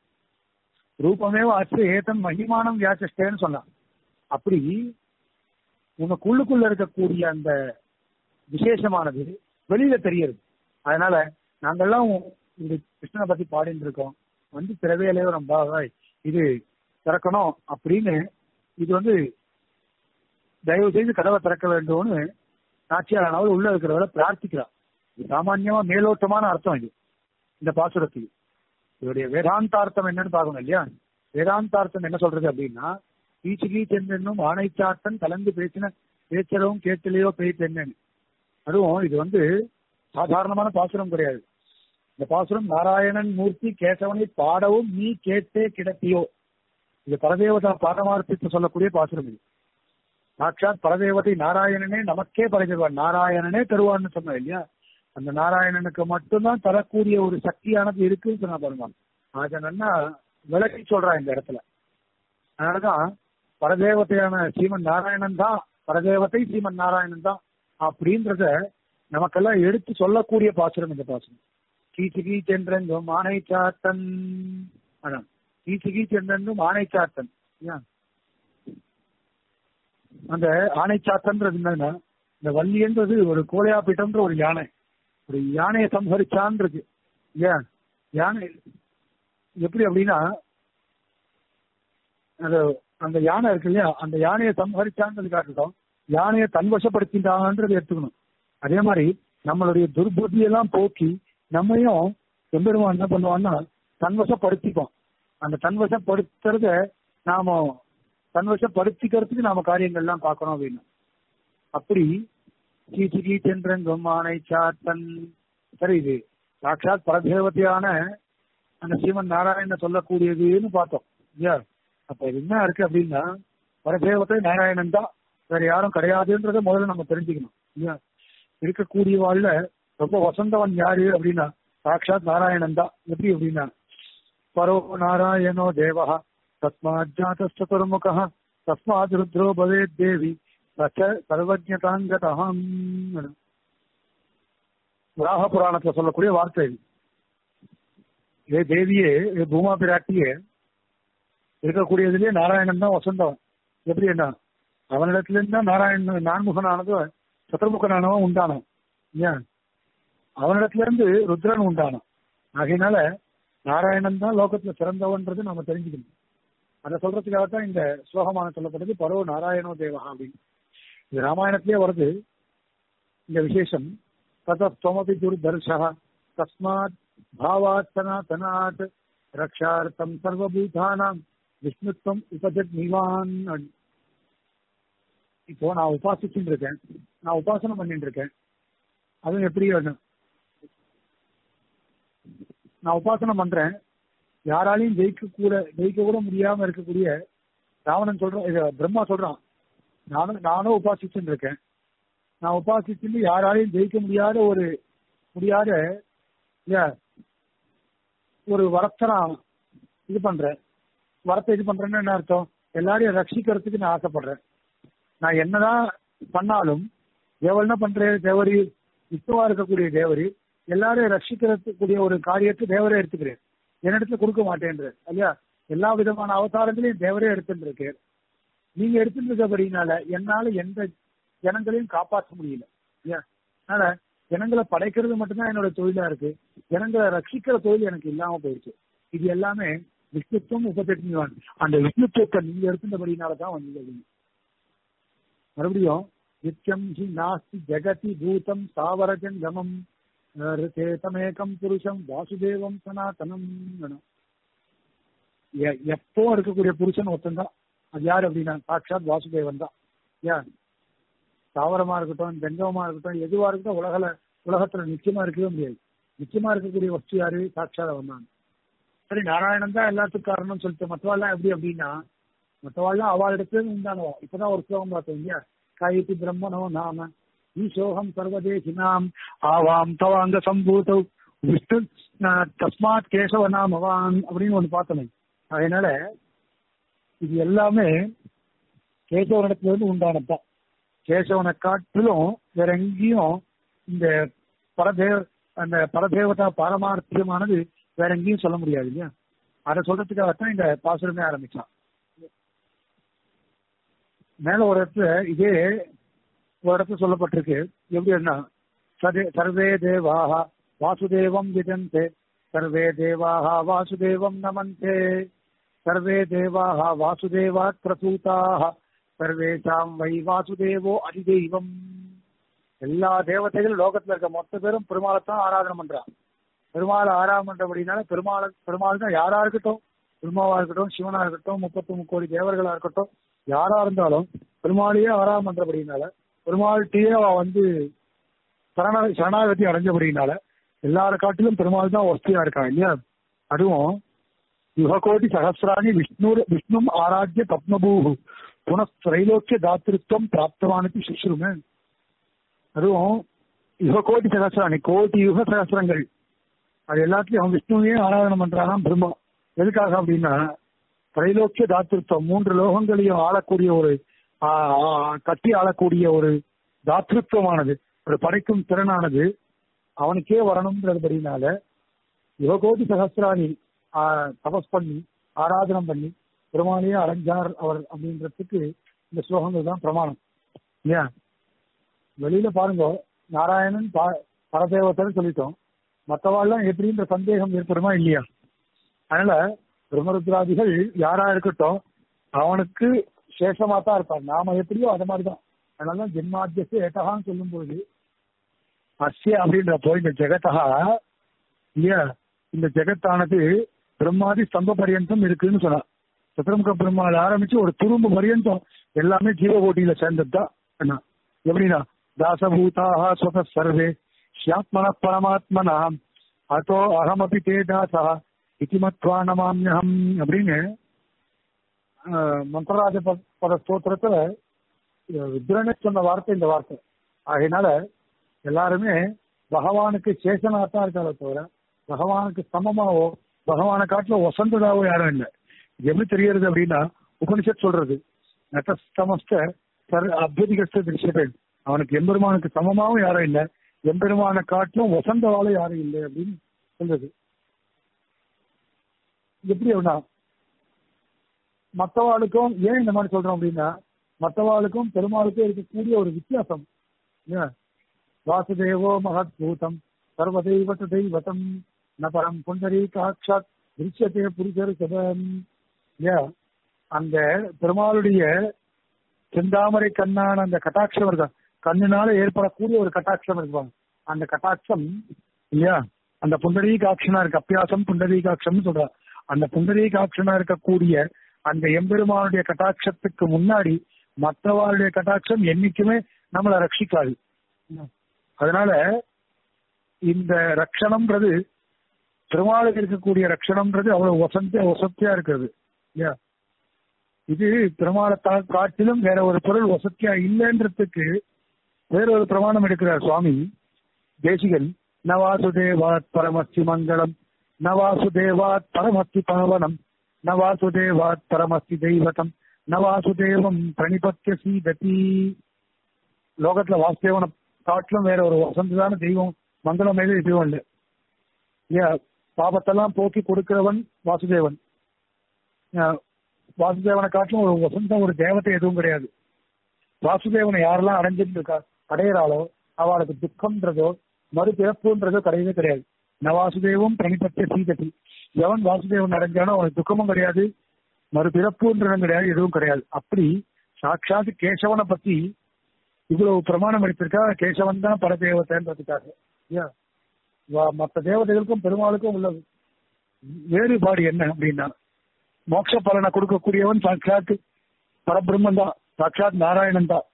ரூபமே அச்சு ஏதன் மகிமானம் வியாச்சேன்னு சொன்னான் அப்படி உனக்கு உள்ளுக்குள்ள இருக்கக்கூடிய அந்த விசேஷமானது வெளியில தெரியுது அதனால நாங்கெல்லாம் இந்த கிருஷ்ணனை பத்தி பாடிட்டு இருக்கோம் வந்து திரவேலையோ நம்ம இது திறக்கணும் அப்படின்னு இது வந்து தயவு செய்து கதவை திறக்க வேண்டும்னு நாச்சியாரானவர் உள்ள இருக்கிறவரை பிரார்த்திக்கிறார் இது சாமான்யமா மேலோட்டமான அர்த்தம் இது இந்த பாசுரத்துக்கு இதோடைய வேதாந்தார்த்தம் என்னன்னு பார்க்கணும் இல்லையா வேதாந்தார்த்தம் என்ன சொல்றது அப்படின்னா கீச்சு கீச்சென்னும் ஆணைச்சாத்தன் கலந்து பேசின பேச்சலவும் கேட்டலையோ பேய் பெண்ணன் அதுவும் இது வந்து சாதாரணமான பாசுரம் கிடையாது இந்த பாசுரம் நாராயணன் மூர்த்தி கேசவனை பாடவும் நீ கேட்டே கிடத்தியோ இது பரதேவதா பாரமார்த்தித்து சொல்லக்கூடிய பாசுரம் இது சாட்சாத் பரதேவதை நாராயணனே நமக்கே படைச்சிருவான் நாராயணனே தருவான்னு சொன்னோம் இல்லையா அந்த நாராயணனுக்கு மட்டும்தான் தரக்கூடிய ஒரு சக்தியானது இருக்குன்னு சொன்னா பாருங்க அதை நல்லா விளக்கி சொல்றா இந்த இடத்துல அதனாலதான் பரதேவத்தையான சீமன் நாராயணன் தான் பரதேவத்தை சீமன் நாராயணன் தான் அப்படின்றத நமக்கெல்லாம் எடுத்து சொல்லக்கூடிய பாசுரம் இந்த பாசுரம் கீச்சு கீச்சென்றெங்கும் ஆனை சாத்தன் அதான் கீச்சு கீச்சென்றெங்கும் ஆனை சாத்தன் அந்த ஆனை சாத்தன்றது என்னன்னா இந்த வள்ளின்றது ஒரு கோலையாப்பீட்டம்ன்ற ஒரு யானை ஒரு யானையை சம்ஹரிச்சான் இருக்கு ஏன் யானை எப்படி அப்படின்னா அந்த அந்த யானை இருக்கு இல்லையா அந்த யானையை சம்ஹரிச்சான்றது காட்டட்டும் யானையை தன்வசப்படுத்திட்டாங்கன்றது எடுத்துக்கணும் அதே மாதிரி நம்மளுடைய துர்புத்தியெல்லாம் போக்கி நம்மையும் எம்பெருமான் என்ன பண்ணுவான்னா தன்வசப்படுத்திப்போம் அந்த தன்வசப்படுத்துறத நாம தன்வசப்படுத்திக்கிறதுக்கு நாம காரியங்கள்லாம் பார்க்கணும் அப்படின்னு அப்படி கீச்சிகி சென்றெங்கும் ஆனை சாத்தன் சரி இது சாட்சாத் பரதேவதையான அந்த ஸ்ரீமன் நாராயண சொல்லக்கூடியதுன்னு பார்த்தோம் இல்லையா அப்ப இது என்ன இருக்கு அப்படின்னா பரதேவத்தை நாராயணன் தான் வேற யாரும் கிடையாதுன்றத முதல்ல நம்ம தெரிஞ்சுக்கணும் இல்லையா இருக்கக்கூடிய வாழ்ல ரொம்ப வசந்தவன் யாரு அப்படின்னா சாட்சாத் நாராயணன் தான் எப்படி அப்படின்னா பரோ நாராயணோ தேவா தஸ்மாத் ஜாத்தஸ்துர்முக தஸ்மாத் ருத்ரோ பவேத் தேவி சச்ச சர்வஜதாங்கதம் வராக புராணத்துல சொல்லக்கூடிய வார்த்தை இது ஏ தேவியே ஏ பூமா பிராட்டியே இருக்கக்கூடியதுலயே நாராயணன் தான் வசந்தவன் எப்படி என்ன அவனிடத்துல இருந்தா நாராயணன் நான்முகனானது சதுர்முகனானவன் உண்டானவன் ஏன் அவனிடத்துல இருந்து ருத்ரன் உண்டானான் ஆகையினால நாராயணன் தான் லோகத்துல சிறந்தவன்றது நம்ம தெரிஞ்சுக்கணும் அதை சொல்றதுக்காக தான் இந்த ஸ்லோகமான சொல்லப்பட்டது பரோ நாராயணோ தேவா அப்படின்னு இது ராமாயணத்திலே வருது இந்த விசேஷம் ததஸ்தமபி துர்தர்ஷா தஸ்மாத் பாவாத் சனாதனாத் ரக்ஷார்த்தம் சர்வபூதானாம் விஷ்ணுத்வம் உபஜத் நிவான் இப்போ நான் உபாசிச்சுட்டு இருக்கேன் நான் உபாசனை பண்ணிட்டு இருக்கேன் அதுவும் எப்படி வேணும் நான் உபாசனை பண்றேன் யாராலையும் ஜெயிக்க கூட ஜெயிக்க கூட முடியாம இருக்கக்கூடிய ராவணன் சொல்றான் இது பிரம்மா சொல்றான் நானும் நானும் உபாசிச்சுட்டு இருக்கேன் நான் உபாசிச்சுட்டு யாராலையும் ஜெயிக்க முடியாத ஒரு முடியாத ஒரு வரத்தை நான் இது பண்றேன் வரத்தை இது பண்றேன்னு என்ன அர்த்தம் எல்லாரையும் ரட்சிக்கிறதுக்கு நான் ஆசைப்படுறேன் நான் என்னதான் பண்ணாலும் தேவல்னா பண்ற தேவரி விஷ்ணுவா இருக்கக்கூடிய தேவரி எல்லாரையும் ரட்சிக்கிறதுக்கூடிய ஒரு காரியத்தை தேவரே எடுத்துக்கிறேன் என்னிடத்துல கொடுக்க மாட்டேன்ற இல்லையா எல்லா விதமான அவதாரங்களையும் தேவரே எடுத்துட்டு இருக்கேன் நீங்க எடுத்துட்டு இருக்கபடினால என்னால எந்த ஜனங்களையும் காப்பாற்ற முடியல இல்லையா அதனால ஜனங்களை படைக்கிறது மட்டும்தான் என்னோட தொழிலா இருக்கு ஜனங்களை ரட்சிக்கிற தொழில் எனக்கு இல்லாம போயிடுச்சு இது எல்லாமே விஷ்ணுத்துவம் உபதெட்டிவான் அந்த விஷ்ணுத்துவத்தை நீங்க எடுத்துட்டபடினாலதான் வந்தது மறுபடியும் நித்தியம் ஹி நாஸ்தி ஜெகதி பூதம் சாவரஜன் கமம் தமேகம் புருஷம் வாசுதேவம் சனாதனம் எப்போ இருக்கக்கூடிய புருஷன் ஒருத்தன் தான் அது யாரு அப்படின்னா சாட்சாத் வாசுதேவன் தான் ஏன் தாவரமா இருக்கட்டும் ஜங்கமமா இருக்கட்டும் எதுவா இருக்கட்டும் உலகல உலகத்துல நிச்சயமா இருக்கவே முடியாது நிச்சயமா இருக்கக்கூடிய வஸ்து யாரு சாட்சாத் வந்தாங்க சரி நாராயணன் தான் எல்லாத்துக்கும் காரணம் சொல்லிட்டு மற்றவாள்லாம் எப்படி அப்படின்னா மற்றவாள்லாம் அவள் இடத்துல உண்டானவா இப்பதான் ஒரு ஸ்லோகம் பார்த்தோம் இல்லையா காயத்தி பிரம்மனோ நாம ஈசோகம் சர்வதேசினாம் ஆவாம் தவாங்க சம்பூத விஷ்ணு தஸ்மாத் கேசவ நாமவான் அப்படின்னு ஒண்ணு பார்த்தோமே அதனால இது எல்லாமே கேசவனிடத்துல இருந்து உண்டானதுதான் கேசவனை காட்டிலும் வேற எங்கேயும் இந்த பரதேவ அந்த பரதேவதா பாரமார்த்தியமானது வேற எங்கேயும் சொல்ல முடியாது இல்லையா அதை சொல்றதுக்காகத்தான் இந்த பாசுரமே ஆரம்பிச்சான் மேல ஒரு இடத்துல இதே ஒரு இடத்துல சொல்லப்பட்டிருக்கு எப்படி என்ன சர்வே தேவாக வாசுதேவம் விஜந்தே சர்வே தேவாக வாசுதேவம் நமந்தே சர்வே தேவாக வாசுதேவாத் பிரசூதாக சர்வேஷாம் வை வாசுதேவோ அதிதெய்வம் எல்லா தேவதைகளும் லோகத்துல இருக்க மொத்த பேரும் பெருமாளைத்தான் ஆராதனை பண்றான் பெருமாளை ஆராதனை பண்றபடினால பெருமாள் பெருமாள் தான் யாரா இருக்கட்டும் பெருமாவா இருக்கட்டும் சிவனா இருக்கட்டும் முப்பத்தி முக்கோடி தேவர்களா இருக்கட்டும் யாரா இருந்தாலும் பெருமாளையே ஆராதனை பண்றபடினால பெருமாள்கிட்டயே அவ வந்து சரண சரணாகதி அடைஞ்சபடினால எல்லார காட்டிலும் பெருமாள் தான் வசதியா இருக்கான் இல்லையா அதுவும் யுககோடி சகசிராணி விஷ்ணு விஷ்ணும் ஆராத்திய பத்மபூ புனஸ்திரைலோக்கிய தாத்திருத்தம் பிராப்தமானது சுஷ்ருமே அதுவும் யுக கோடி சகசிராணி கோடி யுக சகசிரங்கள் அது எல்லாத்தையும் அவன் விஷ்ணுவையே ஆராதனை பண்றானாம் பிரம்மா எதுக்காக அப்படின்னா திரைலோக்கிய தாத்திருத்தம் மூன்று லோகங்களையும் ஆளக்கூடிய ஒரு கட்டி ஆளக்கூடிய ஒரு தாத்திருத்தமானது ஒரு படைக்கும் திறனானது அவனுக்கே வரணும்ன்றதுபடினால யுககோடி சகசிராணி தபஸ் பண்ணி ஆராதனம் பண்ணி பெருமாளையே அடைஞ்சார் அவர் அப்படின்றதுக்கு இந்த ஸ்லோகங்கள் தான் பிரமாணம் இல்லையா வெளியில பாருங்க நாராயணன் பரதேவத்தன்னு சொல்லிட்டோம் மற்றவாள்லாம் எப்படின்ற சந்தேகம் ஏற்படுமா இல்லையா அதனால பிரம்மருத்ராதிகள் யாரா இருக்கட்டும் அவனுக்கு சேஷமா தான் இருப்பான் நாம எப்படியோ அது மாதிரிதான் அதனால ஜென்மாத்தியசு ஏட்டகான்னு சொல்லும் பொழுது அஸ்ய அப்படின்றப்போ இந்த ஜெகத்தகா இல்லையா இந்த ஜெகத்தானது பிரம்மாதி ஸ்தம்ப பரியந்தம் இருக்குன்னு சொன்னா சதுரமுக பிரம்மாவில் ஆரம்பிச்சு ஒரு துரும்பு பரியந்தம் எல்லாமே ஜீவகோட்டியில சேர்ந்தது தான் என்ன எப்படின்னா தாசபூதாக ஸ்வத சர்வே ஷியாத்மன பரமாத்மனா அதோ அகமபி தே தாசா இதிமத்வா நமாமியகம் அப்படின்னு ஆஹ், மந்திரராஜ ப- பத ஸ்தோத்திரத்துல வித்ரனே சொன்ன வார்த்தை இந்த வார்த்தை அதனால எல்லாருமே பகவானுக்கு சேஷனாத்தான் இருக்காரே தவிர பகவானுக்கு சமமாவோ பகவானை காட்டுல வசந்ததாவோ யாரும் இல்லை இது எப்படி தெரியறது அப்படின்னா உபனிஷத் சொல்றது நட்டஸ்தமஸ்த சர் அபியதிகஸ்த திருஷ்யத்தை அவனுக்கு எம்பெருமானுக்கு சமமாவும் யாரும் இல்லை எம்பெருமானை காட்டிலும் வசந்தவாலும் யாரும் இல்லை அப்படின்னு சொல்றது எப்படி அப்படின்னா மற்றவாளுக்கும் ஏன் இந்த மாதிரி சொல்றோம் அப்படின்னா மற்றவாளுக்கும் பெருமாளுக்கும் இருக்கக்கூடிய ஒரு வித்தியாசம் ஏன்? வாசுதேவோ மகத்பூதம் சர்வதெய்வத தெய்வதம் ந பரம் புண்டரி காட்சாத் திருஷ்யத்தே புரிசர் சதம் ஏன்? அந்த பெருமாளுடைய செந்தாமரை கண்ணான அந்த கட்டாட்சம் இருக்கா கண்ணினால ஏற்படக்கூடிய ஒரு கட்டாட்சம் இருப்பாங்க அந்த கட்டாட்சம் இல்லையா அந்த புண்டரீகாட்சனா இருக்கு அப்பியாசம் புண்டரீகாட்சம்னு சொல்றா அந்த புண்டரீகாட்சனா இருக்கக்கூடிய அந்த எம்பெருமானுடைய கட்டாட்சத்துக்கு முன்னாடி மற்றவருடைய கட்டாட்சம் என்னைக்குமே நம்மளை ரட்சிக்காது அதனால இந்த ரட்சணம்ன்றது பெருமாளுக்கு இருக்கக்கூடிய ரட்சணம்ன்றது அவ்வளவு வசந்த வசத்தியா இருக்கிறது இல்லையா இது பெருமாளை தா- காட்டிலும் வேற ஒரு பொருள் வசத்தியா இல்லைன்றதுக்கு வேற ஒரு பிரமாணம் எடுக்கிறார் சுவாமி தேசிகன் நவாசுதேவாத் பரமஸ்தி மங்களம் நவாசுதேவாத் பரமஸ்தி பாவனம் நவாசுதேவாத் பரமஸ்தி தெய்வதம் நவாசுதேவம் பிரணிபத்திய சீததி லோகத்துல வாசுதேவனை காட்டிலும் வேற ஒரு வசந்ததான தெய்வம் மங்களம் மேலே தெய்வம் இல்லை ஏன் பாபத்தெல்லாம் போக்கி கொடுக்கிறவன் வாசுதேவன் அஹ் வாசுதேவனை காட்டிலும் ஒரு வசந்தம் ஒரு தேவதை எதுவும் கிடையாது வாசுதேவனை யாரெல்லாம் அடைஞ்சிட்டு இருக்கா அடையிறாளோ அவளுக்கு துக்கம்ன்றதோ மறுபிறப்புன்றதோ கிடையவே கிடையாது நவாசுதேவம் பிரணிபத்திய சீததி எவன் வாசுதேவன் அடைஞ்சானோ அவனுக்கு துக்கமும் கிடையாது மறுபிறப்புன்றதும் கிடையாது எதுவும் கிடையாது அப்படி சாட்சாத் கேசவனை பத்தி இவ்வளவு பிரமாணம் எடுத்திருக்கா கேசவன் தான் பரதேவத்தைன்றதுக்காக ஏன் வா- மற்ற தேவதைகளுக்கும் பெருமாளுக்கும் உள்ள வேறுபாடு என்ன அப்படின்னா மோட்ச பலனை கொடுக்கக்கூடியவன் சாட்சாத் பரபிரம்மன் தான் சாட்சாத் நாராயணன் தான்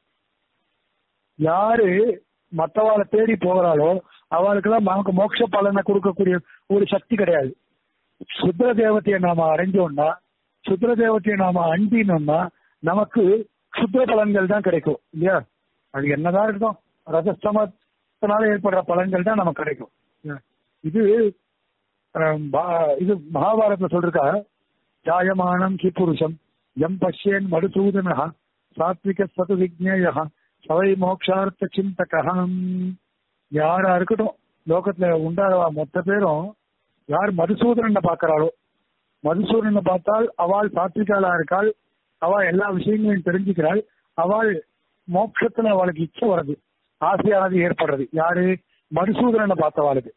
யாரு மற்றவாளை தேடி போகிறாளோ அவளுக்கெல்லாம் நமக்கு மோட்ச பலனை கொடுக்கக்கூடிய ஒரு சக்தி கிடையாது சுத்ர தேவத்தையை நாம அடைஞ்சோம்னா சுத்ர தேவத்தையை நாம அண்டினோம்னா நமக்கு சுத்ர பலன்கள் தான் கிடைக்கும் இல்லையா அது என்னதான் இருக்கும் ரஜஸ்தமத்தினால ஏற்படுற பலன்கள் தான் நமக்கு கிடைக்கும் இல்லையா? இது அஹ், பா- இது மகாபாரதத்துல சொல்றா ஜாயமானம் கி புருஷம் எம் பஷ்யன் மடுசூதனா சாத்விக சது விக்னேய சவை மோக்ஷார்த்த சிந்தகம் யாரா இருக்கட்டும் லோகத்துல உண்டாக மொத்த பேரும் யார் மதுசூதனனை பாக்குறாளோ மதுசூதனனை பார்த்தால் அவள் சாத்விகாலா இருக்காள் அவள் எல்லா விஷயங்களையும் தெரிஞ்சுக்கிறாள் அவள் மோட்சத்துல அவளுக்கு இச்சை வருது ஆசையானது ஏற்படுறது யாரு மதுசூதனனை பார்த்தவாளுக்கு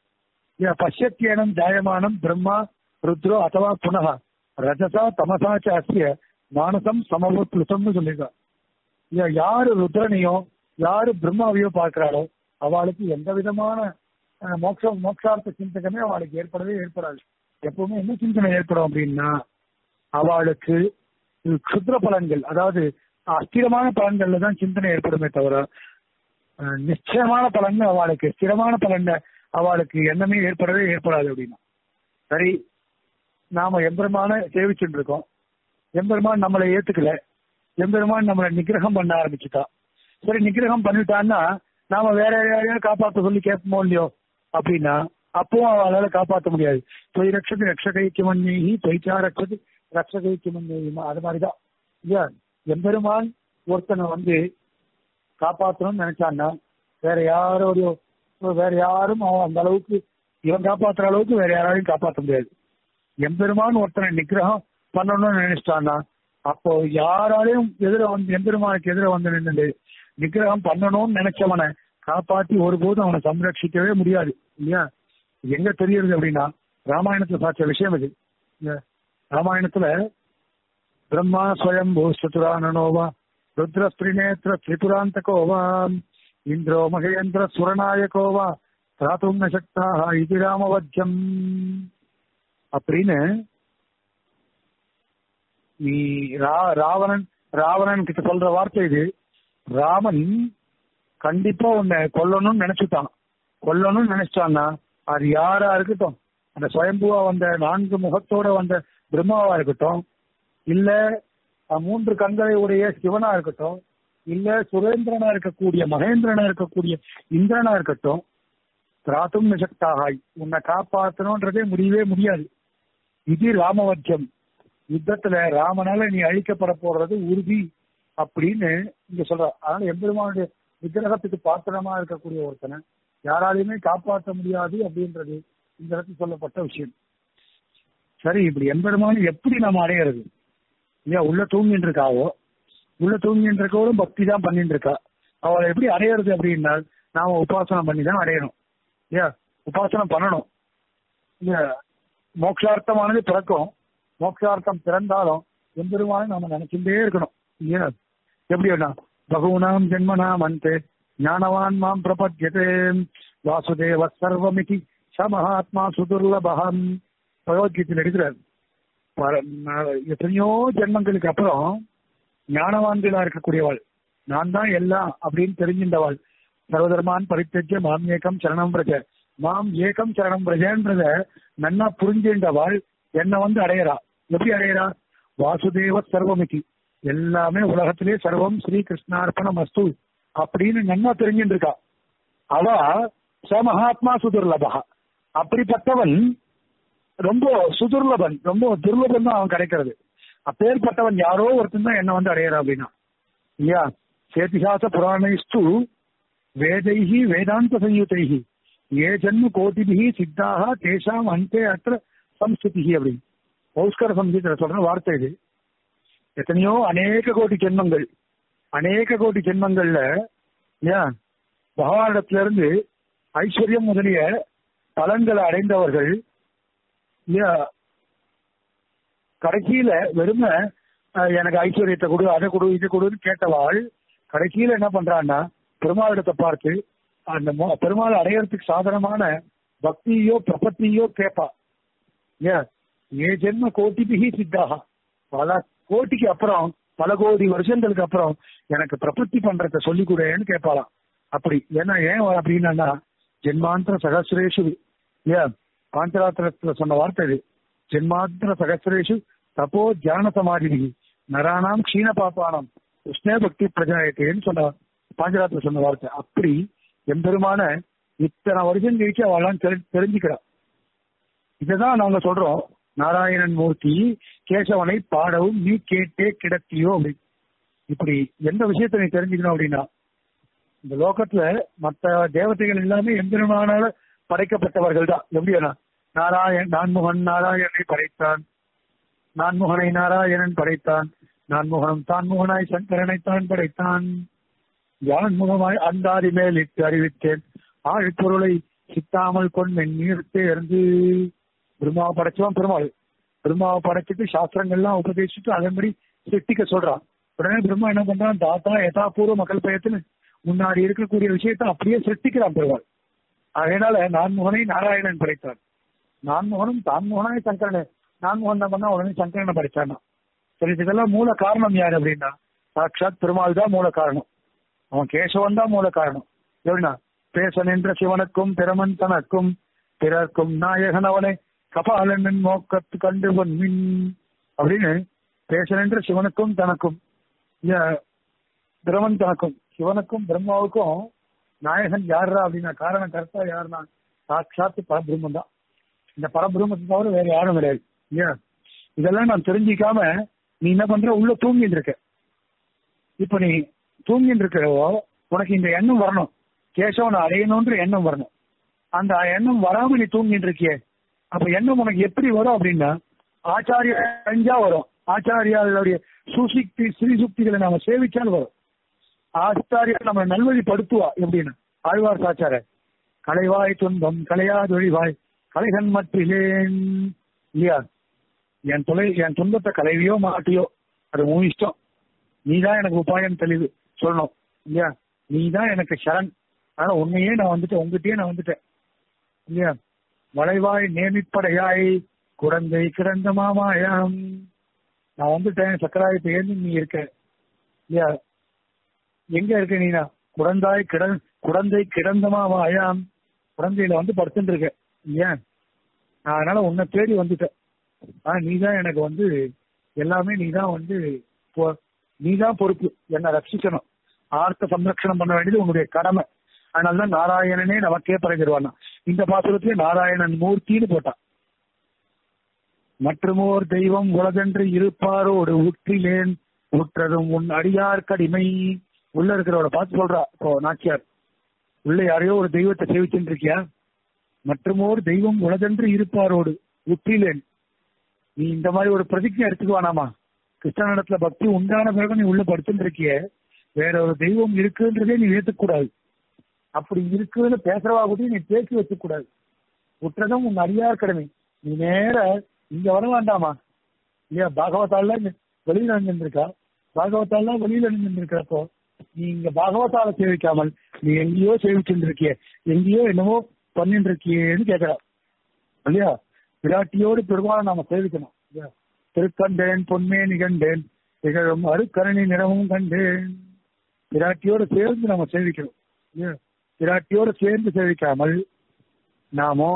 ய பஷ்யத்தியனம் ஜாயமானம் பிரம்மா ருத்ரோ அथवा புனः ரஜசா தமசா ச அஸ்ய மானசம் சமவத்லுசம்னு சொல்லியிருக்கா ய- யாரு ருத்ரனையோ யாரு பிரம்மாவையோ பார்க்கிறாளோ அவளுக்கு எந்த விதமான அஹ், மோட்ச மோட்சார்த்த சிந்தகமே அவளுக்கு ஏற்படவே ஏற்படாது எப்பவுமே என்ன சிந்தனை ஏற்படும் அப்படின்னா அவளுக்கு க்ஷுத்ர பலன்கள் அதாவது அஸ்திரமான பலன்கள்ல தான் சிந்தனை ஏற்படுமே தவிர அஹ், நிச்சயமான பலன் அவளுக்கு ஸ்திரமான பலன்ல அவளுக்கு எண்ணமே ஏற்படவே ஏற்படாது அப்படின்னா சரி நாம எம்பெருமான சேவிச்சுட்டு இருக்கோம் எம்பெருமான் நம்மளை ஏத்துக்கல எம்பெருமான் நம்மளை நிகிரகம் பண்ண ஆரம்பிச்சுட்டா சரி நிகிரகம் பண்ணிட்டான்னா நாம வேற யாரையாவது காப்பாத்த சொல்லி கேட்போமோ இல்லையோ அப்படின்னா அப்பவும் அவளால காப்பாற்ற முடியாது தொய் ரட்சது ரட்சகைக்கு மண்ணி தொய்ச்சா ரட்சது ரட்சகைக்கு மண்ணி அது மாதிரிதான் இல்லையா எம்பெருமான் ஒருத்தனை வந்து காப்பாற்றணும்னு நினைச்சான்னா வேற யாரோடைய வேற யாரும் அவன் அந்த அளவுக்கு இவன் காப்பாத்துற அளவுக்கு வேற யாராலையும் காப்பாற்ற முடியாது எம்பெருமான் ஒருத்தனை நிகிரகம் பண்ணணும்னு நினைச்சிட்டான்னா அப்போ யாராலையும் எதிர வந்து எம்பெருமானுக்கு எதிர வந்து நின்று நிகிரகம் பண்ணணும்னு நினைச்சவனை காப்பாத்தி ஒருபோதும் அவனை சம்ரட்சிக்கவே முடியாது இல்லையா இது எங்க தெரியுது அப்படின்னா ராமாயணத்துல பார்த்த விஷயம் இது இல்லையா? ராமாயணத்துல பிரம்மா ஸ்வயம்பூ சதுரானனோவா ருத்ரஸ்திரிநேத்திர திரிபுராந்தகோவா இந்திரோ மகேந்திர சுரநாயகோவா திராத்தும் நசக்தாக இது ராமவத்தியம் அப்படின்னு நீ ரா- ராவணன் ராவணன் கிட்ட சொல்ற வார்த்தை இது ராமன் கண்டிப்பா உன்னை கொல்லணும்னு நினைச்சுட்டான் கொல்லணும்னு நினைச்சிட்டான்னா அது யாரா இருக்கட்டும் அந்த சுயம்புவா வந்த நான்கு முகத்தோட வந்த பிரம்மாவா இருக்கட்டும் இல்ல அஹ், மூன்று கண்களை உடைய சிவனா இருக்கட்டும் இல்ல சுரேந்திரனா இருக்கக்கூடிய மகேந்திரனா இருக்கக்கூடிய இந்திரனா இருக்கட்டும் திராத்தும் நிசக்தாகாய் உன்னை காப்பாற்றணும்ன்றதே முடியவே முடியாது இது ராமவத்தியம் யுத்தத்துல ராமனால நீ அழிக்கப்பட போறது உறுதி அப்படின்னு இங்க சொல்ற அதனால எம்பெருமானுடைய விக்கிரகத்துக்கு பாத்திரமா இருக்கக்கூடிய ஒருத்தனை யாராலையுமே காப்பாற்ற முடியாது அப்படின்றது இந்த இடத்துல சொல்லப்பட்ட விஷயம் சரி இப்படி எம்பெருமான் எப்படி நம்ம அடையிறது இல்லையா உள்ள தூங்கிட்டு இருக்காவோ உள்ள தூங்கிட்டு இருக்கவளும் பக்தி தான் பண்ணிட்டு இருக்கா அவளை எப்படி அடையிறது அப்படின்னா நாம உபாசனம் பண்ணி தான் அடையணும் இல்லையா உபாசனம் பண்ணணும் இல்லையா மோட்சார்த்தமானது பிறக்கும் மோட்சார்த்தம் பிறந்தாலும் எம்பெருமானை நாம நினைச்சுட்டே இருக்கணும் இல்லையா எப்படி வேணா பகூனாம் ஜென்மனாம் அந்தே ஞானவான் மாம் பிரபத்யதே வாசுதேவ சர்வமிதி ச மகாத்மா சுதுர்லபகம் பகவத்கீதையில் எடுக்கிறார் பர- ந- எத்தனையோ ஜென்மங்களுக்கு அப்புறம் ஞானவான்களா இருக்கக்கூடியவள் நான் தான் எல்லாம் அப்படின்னு தெரிஞ்சின்றவள் சர்வதர்மான் பரித்தஜ மாம் ஏகம் சரணம் பிரஜ மாம் ஏகம் சரணம் பிரஜன்றத நன்னா புரிஞ்சின்றவள் என்னை வந்து அடையறா எப்படி அடையறா வாசுதேவ சர்வமிதி எல்லாமே உலகத்திலே சர்வம் ஸ்ரீ கிருஷ்ணார்ப்பணம் அஸ்து அப்படின்னு நன்னா தெரிஞ்சுட்டு இருக்கா அவ சமஹாத்மா சுதுர்லபா அப்படிப்பட்டவன் ரொம்ப சுதுர்லபன் ரொம்ப துர்லபன் தான் அவன் கிடைக்கிறது அப்பேற்பட்டவன் யாரோ ஒருத்தன் தான் என்ன வந்து அடையறா அப்படின்னா இல்லையா சேதிசாச புராணைஸ்து வேதைஹி வேதாந்த சயுதைஹி ஏ ஜன்ம கோட்டிபிஹி சித்தாக தேசாம் அந்தே அற்ற சம்ஸ்திதி அப்படின்னு பௌஸ்கர சம்ஹிதத்துல சொல்ற வார்த்தை இது எத்தனையோ அநேக கோடி ஜென்மங்கள் அநேக கோடி ஜென்மங்கள்ல ஏன் பகவானிடத்துல இருந்து ஐஸ்வர்யம் முதலிய பலன்களை அடைந்தவர்கள் இல்லையா கடைசியில வெறும அஹ், எனக்கு ஐஸ்வர்யத்தை கொடு அதை கொடு இது கொடுன்னு கேட்டவாள் கடைசியில என்ன பண்றான்னா பெருமாளிடத்தை பார்த்து அந்த மோ- பெருமாள் அடையறதுக்கு சாதனமான பக்தியோ பிரபத்தியோ கேட்பா ஏன் ஏ ஜென்ம கோட்டிபிகி சித்தாக பல கோட்டிக்கு அப்புறம் பல கோடி வருஷங்களுக்கு அப்புறம் எனக்கு பிரபத்தி பண்றத சொல்லி கொடுன்னு கேட்பாளாம் அப்படி ஏன்னா ஏன் அப்படின்னா ஜென்மாந்திர சகசிரேஷு ஏன் பாஞ்சராத்திரத்துல சொன்ன வார்த்தை இது ஜென்மாந்திர சகசிரேஷு தப்போ தியான சமாதி நரானாம் க்ஷீண பாப்பானம் கிருஷ்ணே பக்தி பிரஜாயத்தேன்னு சொன்ன பாஞ்சராத்திர சொன்ன வார்த்தை அப்படி எம்பெருமான இத்தனை வருஷம் கழிச்சு அவெல்லாம் தெரி- தெரிஞ்சுக்கிறா இதுதான் நாங்க சொல்றோம் நாராயணன் மூர்த்தி கேசவனை பாடவும் நீ கேட்டே கிடத்தியோ அப்படி இப்படி எந்த விஷயத்தை நீ தெரிஞ்சுக்கணும் அப்படின்னா இந்த லோகத்துல மத்த தேவதைகள் எல்லாமே எம்பெருமானால படைக்கப்பட்டவர்கள் தான் எப்படியா நாராயண் நான்முகன் நாராயணனை படைத்தான் நான்முகனை நாராயணன் படைத்தான் நான்முகனும் தான்முகனாய் சங்கரனை தான் படைத்தான் யான்முகமாய் அந்தாதி மேல் இட்டு அறிவித்தேன் ஆழ்பொருளை சித்தாமல் கொண்டேன் நீர்த்தே இருந்து பிரம்மாவை படைச்சவன் பெருமாள் பிரம்மாவை படைச்சிட்டு சாஸ்திரங்கள்லாம் உபதேசிச்சுட்டு அதன்படி சிருஷ்டிக்க சொல்றான் உடனே பிரம்மா என்ன பண்றான் தாத்தா யதாபூர்வ மக்கள் பயத்துல முன்னாடி இருக்கக்கூடிய விஷயத்தை அப்படியே சிருஷ்டிக்கிறான் பெருமாள் அதனால நான்முகனை நாராயணன் படைத்தான் நான்முகனும் தான்முகனாய் சங்கரனை நான்முகன் என்ன பண்ணா உடனே சங்கரனை படைச்சானா சரி இதெல்லாம் மூல காரணம் யாரு அப்படின்னா சாட்சாத் பெருமாள் தான் மூல காரணம் அவன் கேசவன் தான் மூல காரணம் எப்படின்னா பேச நின்ற சிவனுக்கும் பிரமன் தனக்கும் பிறர்க்கும் நாயகன் அவனை கபாலன் மோக்கத்து கண்டு மின் அப்படின்னு பேச நின்ற சிவனுக்கும் தனக்கும் ஏ- பிரமன் தனக்கும் சிவனுக்கும் பிரம்மாவுக்கும் நாயகன் யாரா அப்படின்னா காரணம் கரெக்டா யாருன்னா சாட்சாத்து பரபிரம்மன் தான் இந்த பரபிரம்மத்தை தவிர வேற யாரும் கிடையாது ஏன் இதெல்லாம் நான் தெரிஞ்சிக்காம நீ என்ன பண்ற உள்ள தூங்கிட்டு இருக்க இப்ப நீ தூங்கிட்டு இருக்கிறவோ உனக்கு இந்த எண்ணம் வரணும் கேசவனை அடையணும்ன்ற எண்ணம் வரணும் அந்த எண்ணம் வராம நீ தூங்கிட்டு இருக்கியே அப்ப எண்ணம் உனக்கு எப்படி வரும் அப்படின்னா ஆச்சாரியா அழிஞ்சா வரும் ஆச்சாரியாளுடைய சுசுக்தி ஸ்ரீசுக்திகளை நாம சேவிச்சால் வரும் ஆச்சாரியா நம்ம நல்வழிப்படுத்துவா எப்படின்னு ஆழ்வார் சாச்சார கலைவாய் துன்பம் கலையாதொழிவாய் கலைகன் மற்றிலேன் இல்லையா என் தொலை என் துன்பத்தை கலைவியோ மாட்டியோ அது உன் இஷ்டம் நீ தான் எனக்கு உபாயம் தெளிவு சொல்லணும் இல்லையா நீ தான் எனக்கு சரண் ஆனா உன்னையே நான் வந்துட்டேன் உங்ககிட்டயே நான் வந்துட்டேன் இல்லையா வளைவாய் நேமிப்படையாய் குழந்தை கிடந்த மாமாயம் நான் வந்துட்டேன் சக்கராயத்தை ஏந்தி நீ இருக்க இல்லையா எங்க இருக்க நீனா குழந்தாய் கிட குழந்தை கிடந்த மாமாயம் குழந்தையில வந்து படுத்துட்டு இருக்க இல்லையா நான் அதனால உன்னை தேடி வந்துட்டேன் ஆனா நீ தான் எனக்கு வந்து எல்லாமே நீ தான் வந்து நீ தான் பொறுப்பு என்னை ரட்சிக்கணும் ஆர்த்த சம்ரட்சணம் பண்ண வேண்டியது உன்னுடைய கடமை அதனாலதான் நாராயணனே நமக்கே பறந்துடுவானா இந்த பாசுரத்திலே நாராயணன் மூர்த்தின்னு போட்டான் மற்றுமோர் தெய்வம் உலகென்று இருப்பாரோடு உற்றிலேன் உற்றதும் உன் அடியார் கடிமை உள்ள இருக்கிறவட பார்த்து சொல்றா இப்போ நாச்சியார் உள்ள யாரையோ ஒரு தெய்வத்தை சேவிச்சுட்டு இருக்கியா மற்றுமோர் தெய்வம் உலகென்று இருப்பாரோடு உற்றிலேன் நீ இந்த மாதிரி ஒரு பிரதிஜை எடுத்துக்குவானாமா கிருஷ்ணனிடத்துல பக்தி உண்டான பிறகு நீ உள்ள படுத்துட்டு இருக்கிய வேற ஒரு தெய்வம் இருக்குன்றதே நீ ஏத்துக்கூடாது அப்படி இருக்குன்னு பேசுறவா கூட நீ பேசி வச்சுக்க கூடாது உற்றதும் உன் அடியார் கடமை நீ நேர இங்க வர வேண்டாமா இல்லையா பாகவதால வெளியில நின்றுருக்கா பாகவதால வெளியில நின்றுருக்கிறப்போ நீ இங்க பாகவதால சேவிக்காமல் நீ எங்கேயோ சேவிச்சுட்டு இருக்கிய எங்கேயோ என்னமோ பண்ணிட்டு இருக்கியேன்னு கேட்கிறா இல்லையா விராட்டியோடு பெருமாளை நாம சேவிக்கணும் இல்லையா திருக்கண்டேன் பொன்மே நிகண்டேன் திகழும் அருக்கரணி நிறமும் கண்டேன் விராட்டியோடு சேர்ந்து நாம சேவிக்கணும் இல்லையா விராட்டியோடு சேர்ந்து சேவிக்காமல் நாமோ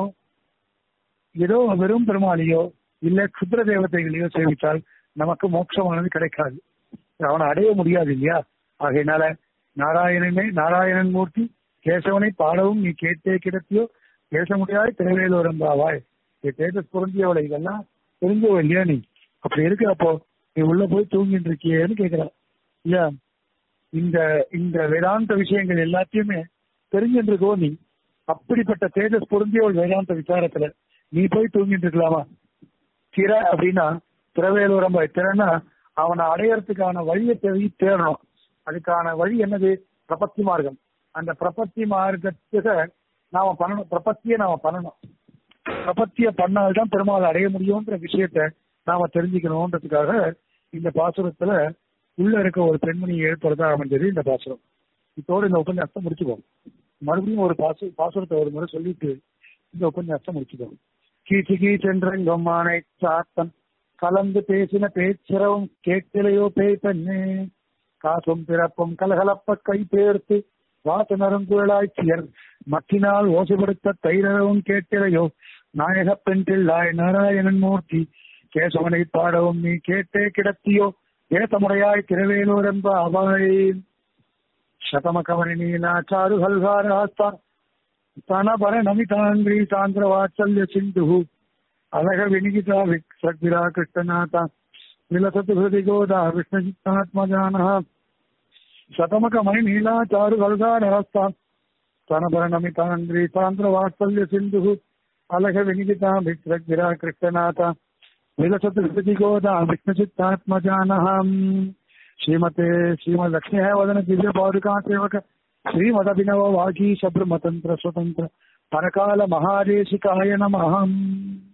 ஏதோ வெறும் பெருமாளையோ இல்ல குதிர தேவதைகளையோ சேவித்தால் நமக்கு மோட்சமானது கிடைக்காது அவனை அடைய முடியாது இல்லையா ஆகையினால நாராயணனே நாராயணன் மூர்த்தி கேசவனை பாடவும் நீ கேட்டே கிடத்தியோ பேச முடியாது திரைவேலோரம் பாவாய் தேஜஸ் பொருந்தியவளை இதெல்லாம் தெரிஞ்சவ இல்லையா நீ அப்படி இருக்கு அப்போ நீ உள்ள போய் தூங்கிட்டு இருக்கியேன்னு கேக்குறா இல்லையா இந்த இந்த வேதாந்த விஷயங்கள் எல்லாத்தையுமே தெரிஞ்சுட்டு இருக்கோ நீ அப்படிப்பட்ட தேஜஸ் பொருந்தியவள் வேதாந்த விசாரத்துல நீ போய் தூங்கிட்டு இருக்கலாமா திற அப்படின்னா திரவேலூரம் திறன்னா அவனை அடையறதுக்கான வழியை தேடி தேடணும் அதுக்கான வழி என்னது பிரபத்தி மார்க்கம் அந்த பிரபத்தி மார்க்கத்துக்கு நாம பண்ணணும் பிரபத்திய நாம பண்ணணும் பிரபத்திய பண்ணால்தான் பெருமாள் அடைய முடியும்ன்ற விஷயத்த நாம தெரிஞ்சுக்கணும்ன்றதுக்காக இந்த பாசுரத்துல உள்ள இருக்க ஒரு பெண்மணியை எழுப்புறதா அமைஞ்சது இந்த பாசுரம் இதோட இந்த உபன்யாசத்தை முடிச்சுக்கோம் மறுபடியும் ஒரு பாசு பாசுரத்தை ஒரு முறை சொல்லிட்டு இந்த உபன்யாசத்தை முடிச்சுக்கோம் கீச்சு கீச்சென்றெங்கும் மானை சாத்தன் கலந்து பேசின பேச்சிரவும் கேட்கலையோ பேய் பெண்ணே காசும் பிறப்பும் கலகலப்ப கை பேர்த்து வாச நறுங்குழலாய்ச்சியர் மக்கினால் ஓசைப்படுத்த தைரவும் கேட்கலையோ நாயக பெண் பிள்ளாய் நாராயணன் மூர்த்தி கேசவனை பாடவும் நீ கேட்டே கிடத்தியோ ஏத்தமுறையாய் திருவேலூர் என்ப அவாய் ಶತಮಕವನಿ ನೀಲ ಚಾರು ಹಲ್ಗಾರಹಸ್ತ ಸ್ತನಪರ ನಮಿತಾಂಗ್ರಿ ಸಾಂದ್ರ ವಾತ್ಸಲ್ಯ ಸಿಂಧು ಅಲಗ ವಿನಿಗಿತ ವಿಕ್ಸಗ್ವಿರಾ ಕೃಷ್ಣನಾಥ ವಿಲಸತು ಹೃದಿ ಗೋದ ವಿಷ್ಣುಚಿತ್ತಾತ್ಮಜಾನ ಶತಮಕಮಣಿ ನೀಲ ಚಾರು ಹಲ್ಗಾರಹಸ್ತ ಸ್ತನಪರ ನಮಿತಾಂಗ್ರಿ ಸಾಂದ್ರ ವಾತ್ಸಲ್ಯ ಸಿಂಧು ಅಲಗ ವಿನಿಗಿತ ವಿಕ್ಸಗ್ವಿರಾ ಕೃಷ್ಣನಾಥ ವಿಲಸತು ಹೃದಿ ಗೋದ ವಿಷ್ಣುಚಿತ್ತಾತ್ಮಜಾನಹಂ श्रीमते श्रीमद लक्ष्मी है वदन दिव्य पौरिका सेवक श्रीमद अभिनव वागी शब्र मतंत्र स्वतंत्र परकाल महादेशिकाय नमः